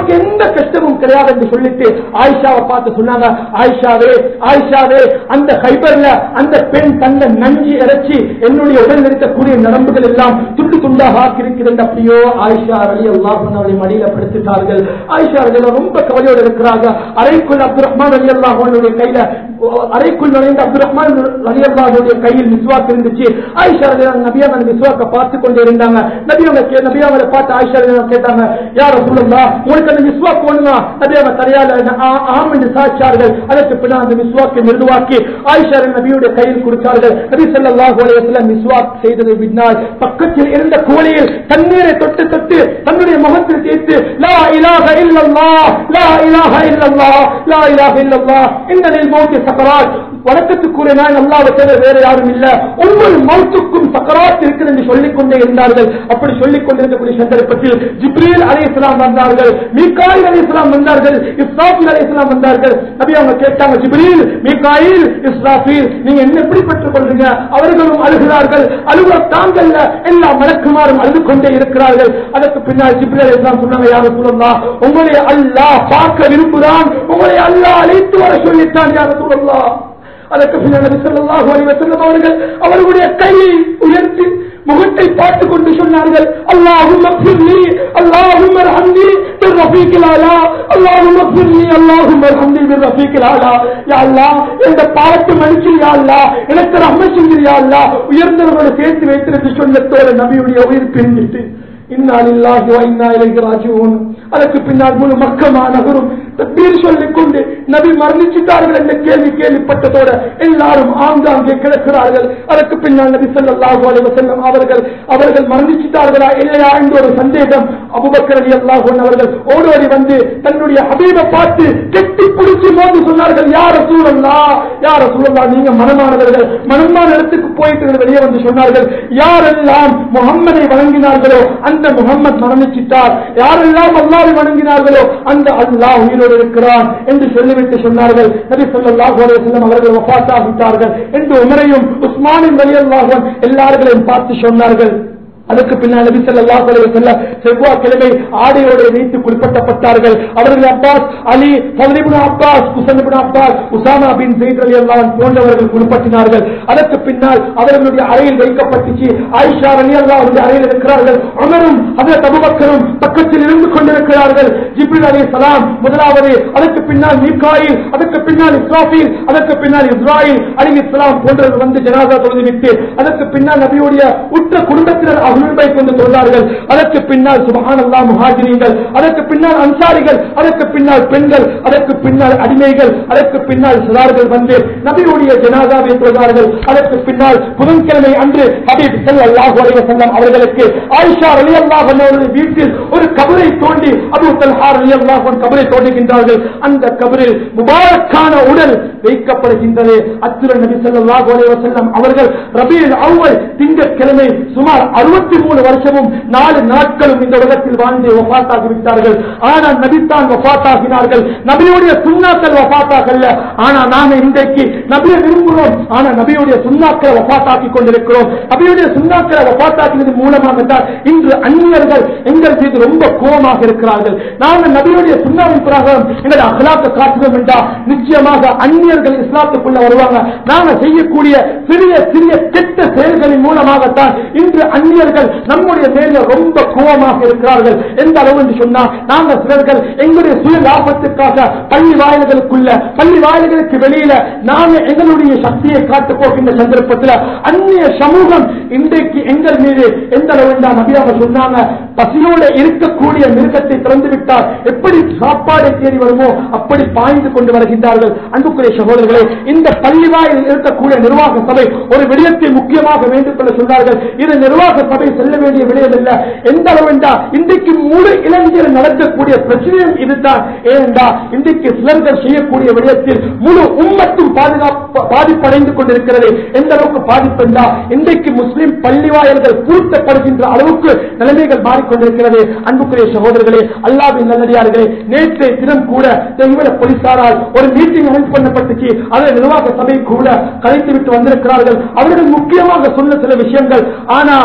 உனக்கு எந்த கஷ்டமும் கிடையாது என்று சொல்லிட்டு ஆயிஷாவை பார்த்து சொன்னாங்க ஆயிஷாவே ஆயிஷாவே அந்த ஹைபர்ல அந்த பெண் தந்த நஞ்சு இறைச்சி என்னுடைய உடல் இருக்கக்கூடிய நரம்புகள் எல்லாம் துண்டு துண்டாக ஆக்கியிருக்கிறது அப்படியோ ஆயிஷா அலி அல்லாஹ் அவரை மடியில படுத்துட்டார்கள் ஆயிஷா அலி அல்லாஹ் ரொம்ப கவலையோடு இருக்கிறாங்க அறைக்குள் அப்துல் ரஹ்மான் அலி அல்லாஹனுடைய கையில அறைக்குள் நுழைந்த அப்துல் ரஹ்மான் அலி அல்லாஹனுடைய கையில் மிஸ்வாக் இருந்துச்சு ஆயிஷா அலி அல்லாஹ் நபி அவங்க மிஸ்வாக்க பார்த்து கொண்டே இருந்தாங்க நபி அவங்க கே- நபி அவங்களை பார்த்து ஆயிஷா அலி அல்லாஹ் கேட்டாங்க யார் சொல்லுங்க உங்களுக்கு அந்த மிஸ்வாக் வேணுமா நபி அவங்க தரையால ஆ- ஆம் என்று சாட்சார்கள் அதற்கு பின்னால் அந்த மிஸ்வாக்கை மிருதுவாக்கி ஆயிஷா அலி நபியுடைய கையில் கொடுத்தார்கள் நபி ஸல்லல்லாஹு அலைஹி வஸல்லம் மிஸ்வாக் செய்தது பின்னால் பக்கத்தில் இருந்த கோழியில் தண்ணீரை தொட்டு தொட்டு தன்னுடைய முகத்தில் தேய்த்து லா இலாஹ இல்லல்லாஹ் லா இலாஹ இல்லல்லாஹ் லா இலாஹ இல்லல்லாஹ் இன்னலில் மௌத்தி சக்கராத் வணக்கத்துக்குரிய நான் அல்லாஹ்வை தவிர வேற யாரும் இல்ல ஒவ்வொரு மௌத்துக்கும் சக்கராத் இருக்குது என்று சொல்லிக் கொண்டே இருந்தார்கள் அப்படி சொல்லிக் கொண்டிருக்கக்கூடிய சந்தர்ப்பத்தில் ஜிப்ரீல் அலைஹிஸ்ஸலாம் வந்தார்கள் மீகாயில் அலைஹிஸ்ஸலாம் வந்தார்கள் இஸ்ராஃபில் அலைஹிஸ்ஸலாம் வந்தார்கள் நபி அவங்க கேட்டாங்க ஜிப்ரீல் மீகாயில் இஸ்ராஃபில் நீங்க என்ன எப்படி பெற்றுக் கொள்றீங்க அவர்களும் அழுகிறார்கள் அழுக தாங்கல்ல எல்லா மலக்குமாரும் அழுது கொண்டே இருக்கிறார்கள் அதற்கு பின்னால் ஜிப்ரீல் அலைஹிஸ்ஸலாம் சொன்னாங்க யார சொல்லலாம் உங்களை அல்லாஹ் பார்க்க விரும்புகிறான் உங்களை அல்லாஹ் அழைத்து வர சொல்லித்தான் யார சொல்லலாம் அதற்கு பின்னால் நபி ஸல்லல்லாஹு அலைஹி வஸல்லம் அவர்கள் அவர்களுடைய கையை உயர்த்தி முகத்தை பார்த்துக் கொண்டு சொன்னார்கள் அல்லாஹும் அக்ஃபிர்லி அல்லாஹும் அர்ஹம்னி பிர்ரஃபீக்கில் ஆலா அல்லாஹும் அக்ஃபிர்லி அல்லாஹும் அர்ஹம்னி பிர்ரஃபீக்கில் ஆலா யா அல்லாஹ் இந்த பாவத்தை மன்னிச்சு யா அல்லாஹ் எனக்கு ரஹ்மத் செஞ்சு யா அல்லாஹ் உயர்ந்தவர்களை சேர்த்து வைத்திருந்து சொன்னத்தோட நபியுடைய உயிர் பிரிஞ்சிட்டு இன்னாலில்லாஹி வ இன்னா இலைஹி ராஜிஊன் அதற்கு பின்னால் முழு மக்கமா நகரும் தக்பீர் சொல்லிக் கொண்டு நபி மரணிச்சிட்டார்கள் என்ற கேள்வி கேள்விப்பட்டதோட எல்லாரும் ஆங்காங்கே கிடக்கிறார்கள் அதற்கு பின்னால் நபி ஸல்லல்லாஹு அலைஹி வஸல்லம் அவர்கள் அவர்கள் மரணிச்சிட்டார்களா இல்லையா என்ற ஒரு சந்தேகம் அபூபக்கர் ரலியல்லாஹு அன்ஹு அவர்கள் ஓடோடி வந்து தன்னுடைய ஹபீபை பார்த்து கெட்டி பிடிச்சி மோதி சொன்னார்கள் யார் ரசூலல்லாஹ் யார் ரசூலல்லாஹ் நீங்க மனமானவர்கள் மனமான இடத்துக்கு போயிட்டு வெளியே வந்து சொன்னார்கள் யாரெல்லாம் முகம்மதை வணங்கினார்களோ அந்த முகம்மது மரணிச்சிட்டார் யாரெல்லாம் அல்லாவை வணங்கினார்களோ அந்த அல்லாஹ் உயிரோடு இருக்கிறான் என்று சொல்லிவிட்டு சொன்னார்கள் நபி ஸல்லல்லாஹு அலைஹி வஸல்லம் அவர்கள் வஃபாத்தாகிட்டார்கள் என்று உமரையும் உஸ்மானின் ரலியல்லாஹு அன்ஹு எல்லார்களையும் பார்த்து சொன்னார்கள் அதற்கு பின்னால் நபி ஸல்லல்லாஹு அலைஹி வஸல்லம் செவ்வாய்க்கிழமை ஆடையோடு வைத்து குளிப்பட்டப்பட்டார்கள் அவர்கள் Abbas Ali Fadl ibn Abbas Hussain ibn Abbas Usama bin Zaid ரலியல்லாஹு அன்ஹு போன்றவர்கள் குளிப்பட்டினார்கள் அதற்கு பின்னால் அவர்களுடைய அறையில் வைக்கப்பட்டுச்சு ஆயிஷா ரலியல்லாஹு அன்ஹா அறையில் இருக்கிறார்கள் உமரும் ஹஜரத் அபூபக்கரும் பக்கத்தில் இருந்து கொண்டிருக்கிறார்கள் ஜிப்ரீல் அலைஹிஸ்ஸலாம் முதலாவது அதற்கு பின்னால் மீகாயில் அதற்கு பின்னால் இஸ்ராஃபீல் அதற்கு பின்னால் இஸ்ராயில் அலைஹிஸ்ஸலாம் போன்றவர்கள் வந்து ஜனாதா தொழுதுவிட்டு அதற்கு பின்னால் நபியுடைய உற்ற குடும்பத்தினர் அகழ்வை கொண்டு தொழுதார்கள் அதற்கு பின்னால் சுபஹானல்லா முஹாஜிரீங்கள் அதற்கு பின்னால் அன்சாரிகள் அதற்கு பின்னால் பெண்கள் அதற்கு பின்னால் அடிமைகள் அதற்கு பின்னால் சிறார்கள் வந்து நபியுடைய ஜனாதாவை தொழுதார்கள் அதற்கு பின்னால் புதன்கிழமை அன்று ஹபீப் ஸல்லல்லாஹு அலைஹி வஸல்லம் அவர்களுக்கு ஆயிஷா ரலியல்லாஹு அன்ஹா அவருடைய வீட்டில் ஒரு கபரை தோண்டி அபூ தல்ஹா ரலியல்லாஹு அன்ஹு கபரை தோண்டுகின்றார்கள் அந்த கபரில் முபாரக்கான உடல் வைக்கப்படுகின்றது அத்துடன் நபி ஸல்லல்லாஹு அலைஹி வஸல்லம் அவர்கள் ரபியுல் அவ்வல் திங்கட்கிழமை சுமார் 63 வருஷமும் நாலு நாட்களும் இந்த உலகத்தில் வாழ்ந்து வஃபாத்தாகி விட்டார்கள் ஆனால் நபித்தான் வஃபாத்தாகினார்கள் நபியுடைய சுண்ணாக்கள் வஃபாத்தாகல்ல ஆனா நாம இன்றைக்கு நபியை விரும்புகிறோம் ஆனா நபியுடைய சுண்ணாக்களை வஃபாத்தாக்கி கொண்டிருக்கிறோம் நபியுடைய சுண்ணாக்களை வஃபாத்தாக்கினது மூலமாகத்தான் இன்று அந்நியர்கள் எங்கள் மீது ரொம்ப கோபமாக இருக்கிறார்கள் நாங்கள் நபியுடைய சுண்ணாவின் பிரகாரம் எங்களுடைய அகலாக்க காட்டுவோம் என்றால் நிச்சயமாக அந்நியர்கள் இஸ்லாத்துக்குள்ள வருவாங்க நாங்க செய்யக்கூடிய சிறிய சிறிய கெட்ட செயல்களின் மூலமாகத்தான் இன்று அந்நியர்கள் நம்முடைய மேல ரொம்ப கோபமாக இருக்கிறார்கள் எந்த அளவு என்று சொன்னால் நாங்கள் சிலர்கள் எங்களுடைய சுய லாபத்துக்காக பள்ளி வாயில்களுக்குள்ள பள்ளி வாயில்களுக்கு வெளியில நாம எங்களுடைய சக்தியை காட்டப் போகின்ற சந்தர்ப்பத்தில் அந்நிய சமூகம் இன்றைக்கு எங்கள் மீது எந்த அளவு என்றால் நபியாக சொன்னாங்க பசியோட இருக்கக்கூடிய மிருகத்தை திறந்து விட்டால் எப்படி சாப்பாடை தேடி வருமோ அப்படி பாய்ந்து கொண்டு வருகின்றார்கள் அன்புக்குரிய சகோதரர்களே இந்த பள்ளி வாயில் இருக்கக்கூடிய நிர்வாக சபை ஒரு விடயத்தை முக்கியமாக வேண்டும் என்று சொன்னார்கள் இது நிர்வாக சபை செல்ல வேண்டிய விடயம் இல்ல எந்த அளவு என்றால் இன்றைக்கு முழு இளைஞர் நடக்கக்கூடிய பிரச்சனையும் இதுதான் ஏனென்றா இன்றைக்கு சிலர்கள் செய்யக்கூடிய விடயத்தில் முழு உம்மத்தும் பாதுகாப்பு பாதிப்படைந்து கொண்டிருக்கிறது எந்த அளவுக்கு பாதிப்பு என்றால் இன்றைக்கு முஸ்லிம் பள்ளி வாயல்கள் பூர்த்தப்படுகின்ற அளவுக்கு நிலைமைகள் மாறிக்கொண்டிருக்கிறது அன்புக்குரிய சகோதரர்களே அல்லாவின் நல்லடியார்களே நேற்றைய தினம் கூட தெய்வ போலீசாரால் ஒரு மீட்டிங் அரேஞ்ச் பண்ணப்பட்டுச்சு அதில் நிர்வாக சபை கூட கலைத்து விட்டு வந்திருக்கிறார்கள் அவர்கள் முக்கியமாக சொன்ன சில விஷயங்கள் ஆனா இதை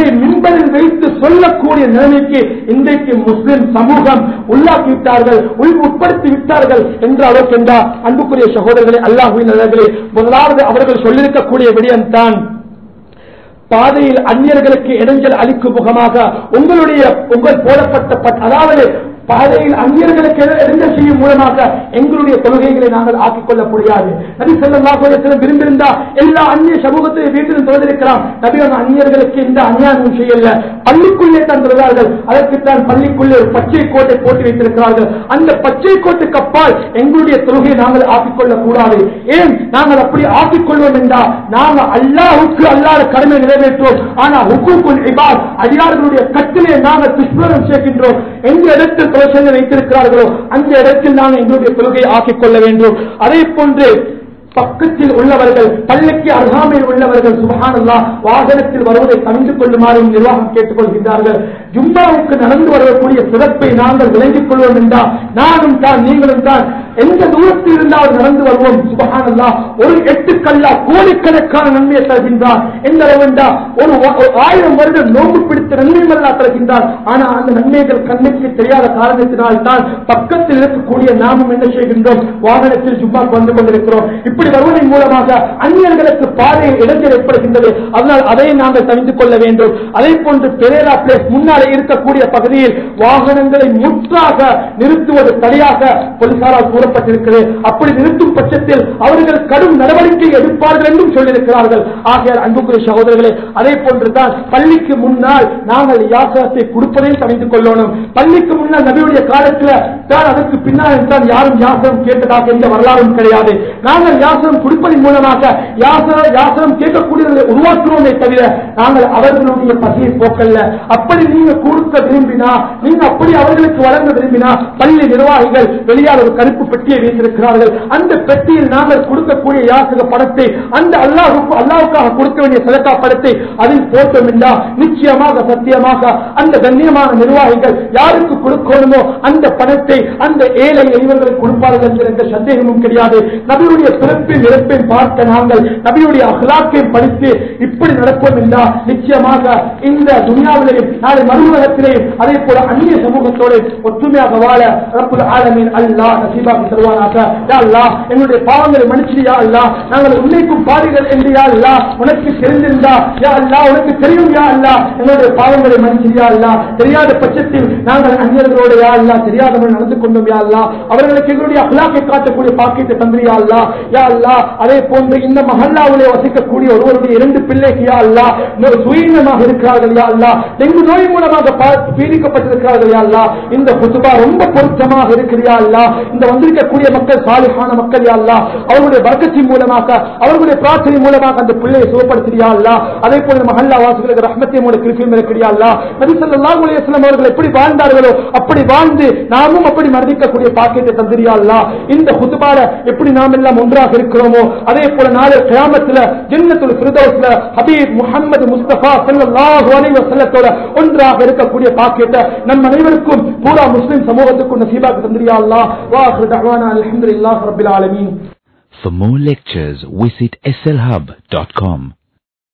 மின்பரில் வைத்து சொல்லக்கூடிய நிலைமைக்கு இன்றைக்கு முஸ்லிம் சமூகம் உள்ளாக்கி விட்டார்கள் உள் உட்படுத்தி விட்டார்கள் என்ற அளவுக்கு என்றால் அன்புக்குரிய சகோதரர்களே அல்லாஹுவின் நல்லர்களே முதலாவது அவர்கள் சொல்லியிருக்கக்கூடிய விடயம்தான் பாதையில் அந்நியர்களுக்கு இடைஞ்சல் அளிக்கும் முகமாக உங்களுடைய உங்கள் போடப்பட்ட பட்- அதாவது பாதையில் அந்நியர்களுக்கு எதிர்- இடைஞ்சல் செய்யும் மூலமாக எங்களுடைய தொழுகைகளை நாங்கள் ஆக்கிக் கொள்ள முடியாது நபி ஸல்லல்லாஹு அலைஹி வஸல்லம் விரும்பியிருந்தா எல்லா அந்நிய சமூகத்தையும் வீட்டிலும் தொழுதிருக்கலாம் நபி அவங்க அந்நியர்களுக்கு இந்த அநியாயம் செய்யல பள்ளிக்குள்ளே தான் தொழுதார்கள் அதற்குத்தான் பள்ளிக்குள்ளே ஒரு பச்சை கோட்டை போட்டு வைத்திருக்கிறார்கள் அந்த பச்சை கோட்டுக்கு அப்பால் எங்களுடைய தொழுகையை நாங்கள் ஆக்கிக் கொள்ளக் கூடாது ஏன் நாங்கள் அப்படி ஆக்கிக் கொள்வோம் என்றால் நாங்கள் அல்லாஹுக்கு அல்லாத கடமை நிறைவேற்றுவோம் ஆனா ஹுக்கூக்குல் இபாத் அடியார்களுடைய கட்டிலே நாங்கள் துஷ்பிரகம் சேர்க்கின்றோம் எந்த இடத்தில் தொழிற்சங்க வைத்திருக்கிறார்களோ அந்த இடத்தில் நாங்கள் எங்களுடைய தொழுகையை ஆக்கிக் கொள்ள வேண்டும் அதே போன்று பக்கத்தில் உள்ளவர்கள் பள்ளிக்கு அருகாமையில் உள்ளவர்கள் சுபஹானல்லா வாகனத்தில் வருவதை தவிர்த்து கொள்ளுமாறு நிர்வாகம் கேட்டுக்கொள்கின்றார்கள் ஜும்மாவுக்கு நடந்து வரக்கூடிய சிறப்பை நாங்கள் விளங்கிக் கொள்வோம் என்றால் நானும் தான் நீங்களும் தான் எந்த தூரத்தில் இருந்தால் நடந்து வருவோம் சுபஹானல்லா ஒரு எட்டு கல்லா கோடிக்கணக்கான நன்மையை தருகின்றார் எந்த அளவு என்றால் ஒரு வ- ஒரு ஆயிரம் வருடம் நோம்பு பிடித்த நன்மையும் அல்லா தருகின்றார் ஆனா அந்த நன்மைகள் கண்ணுக்கு தெரியாத காரணத்தினால் தான் பக்கத்தில் இருக்கக்கூடிய நாமும் என்ன செய்கின்றோம் வாகனத்தில் ஜும்மாக்கு வந்து கொண்டிருக்கிறோம் இப்படி வருவதன் மூலமாக அந்நியர்களுக்கு பாதையில் இடைஞ்சல் ஏற்படுகின்றது அதனால் அதை நாங்கள் தவிர்த்துக் கொள்ள வேண்டும் அதே போன்று பெரேரா பிளேஸ் முன்னாலே இருக்கக்கூடிய பகுதியில் வாகனங்களை முற்றாக நிறுத்துவது தடையாக போலீசாரால் கூறப்பட்டிருக்கிறது அப்படி நிறுத்தும் பட்சத்தில் அவர்கள் கடும் நடவடிக்கை எடுப்பார்கள் என்றும் சொல்லியிருக்கிறார்கள் ஆகையால் அன்புக்குரிய சகோதரர்களே அதே போன்றுதான் பள்ளிக்கு முன்னால் நாங்கள் யாசகத்தை கொடுப்பதையும் தவிர்த்துக் கொள்ளணும் பள்ளிக்கு முன்னால் நபியுடைய காலத்தில் தான் அதற்கு பின்னால் தான் யாரும் யாசகம் கேட்டதாக எந்த வரலாறும் கிடையாது நாங்கள் யாசகம் கொடுப்பதன் மூலமாக யாசக யாசகம் கேட்கக்கூடியவர்களை உருவாக்குவோமே தவிர நாங்கள் அவர்களுடைய பசியை போக்கல்ல அப்படி நீங்க கொடுக்க விரும்பினா நீங்க அப்படி அவர்களுக்கு வழங்க விரும்பினா பள்ளி நிர்வாகிகள் வெளியால் ஒரு கருப்பு பெட்டியை வைத்திருக்கிறார்கள் அந்த பெட்டியில் நாங்கள் கொடுக்கக்கூடிய யாசக பணத்தை அந்த அல்லாஹுக்கு அல்லாஹுக்காக கொடுக்க வேண்டிய சதக்கா பணத்தை அதில் போட்டோம் என்றால் நிச்சயமாக சத்தியமாக அந்த கண்ணியமான நிர்வாகிகள் யாருக்கு கொடுக்கணுமோ அந்த பணத்தை அந்த ஏழை எளிவர்களுக்கு கொடுப்பார்கள் என்கிற எந்த சந்தேகமும் கிடையாது நபியுடைய பிறப்பின் இறப்பை பார்த்த நாங்கள் நபியுடைய அகலாக்கையும் படித்து இப்படி நடப்போம் என்றால் நிச்சயமாக இந்த துனியாவிலேயும் நாளை மறுமுகத்திலேயும் அதே போல அந்நிய சமூகத்தோடு ஒற்றுமையாக வாழ ரப்புல் ஆலமீன் அல்லாஹ் நசீபாக்கு தருவானாக யா அல்லாஹ் எங்களுடைய பாவங்களை மன்னிச்சியா அல்லாஹ் நாங்கள் உன்னைக்கும் பாவிகள் என்று யா அல்லாஹ் உனக்கு தெரிந்திருந்தா யா அல்லாஹ் உனக்கு தெரியும் யா அல்லாஹ் எங்களுடைய பாவங்களை மன்னிச்சியா அல்லாஹ் தெரியாத பட்சத்தில் நாங்கள் அந்நியர்களோடு யா அல்லாஹ் தெரியாதவர்கள் நடந்து கொண்டோம் யா அல்லாஹ் அவர்களுக்கு எங்களுடைய அகலாக்கை காட்டக்கூடிய பாக்கியத்தை தந்திரியா அல்லாஹ் யா அல்லாஹ் அதே போன்று இந்த மஹல்லாவிலே வசிக்கக்கூடிய ஒருவருடைய இரண்டு பிள்ளைக்கு யா அல்லாஹ் இன்னொரு சுயீனமாக இருக்கிறார்கள் யா அல்லாஹ் டெங்கு நோய் மூலமாக பா- பீடிக்கப்பட்டிருக்கிறார்கள் யா அல்லாஹ் இந்த குத்துபா ரொம்ப பொருத்தமாக இருக்கிறியா அல்லாஹ் இந்த வந்திருக்கக்கூடிய மக்கள் சாலிஹான மக்கள் யா அல்லாஹ் அவர்களுடைய வர்க்கத்தின் மூலமாக அவர்களுடைய பிரார்த்தனை மூலமாக அந்த பிள்ளையை சுகப்படுத்தியா அல்லாஹ் அதே போல மஹல்லா வாசிகளுக்கு ரஹ்மத்தை மூல கிருப்பியும் இருக்கிறியா அல்லாஹ் நபி ஸல்லல்லாஹு அலைஹி வஸல்லம் அவர்கள் எப்படி வாழ்ந்தார்களோ அப்படி வாழ்ந்து நாமும் அப்படி மரணிக்கக்கூடிய பாக்கியத்தை தந்திரியா அல்லாஹ் இந்த குத்துபால எப்படி நாம் எல்லாம் ஒன்றாக இருக்கிறோமோ அதே போல நாளை கியாமத்துல ஜன்னத்துல் ஃபிர்தௌஸ்ல ஹபீப் முஹம்மது முஸ்தபா ஸல்லல்லாஹு அலைஹி வஸல்லத்தோட ஒன்றாக இருக்கக்கூடிய பாக்கியத்தை நம் அனைவருக்கும் பூரா முஸ்லிம் சமூகத்துக்கும் நசீபாக்கு தந்திரியா அல்லாஹ் வாஹிரு தஅவானா அல்ஹம்துலில்லாஹி ரப்பில் ஆலமீன் For more lectures, visit slhub.com.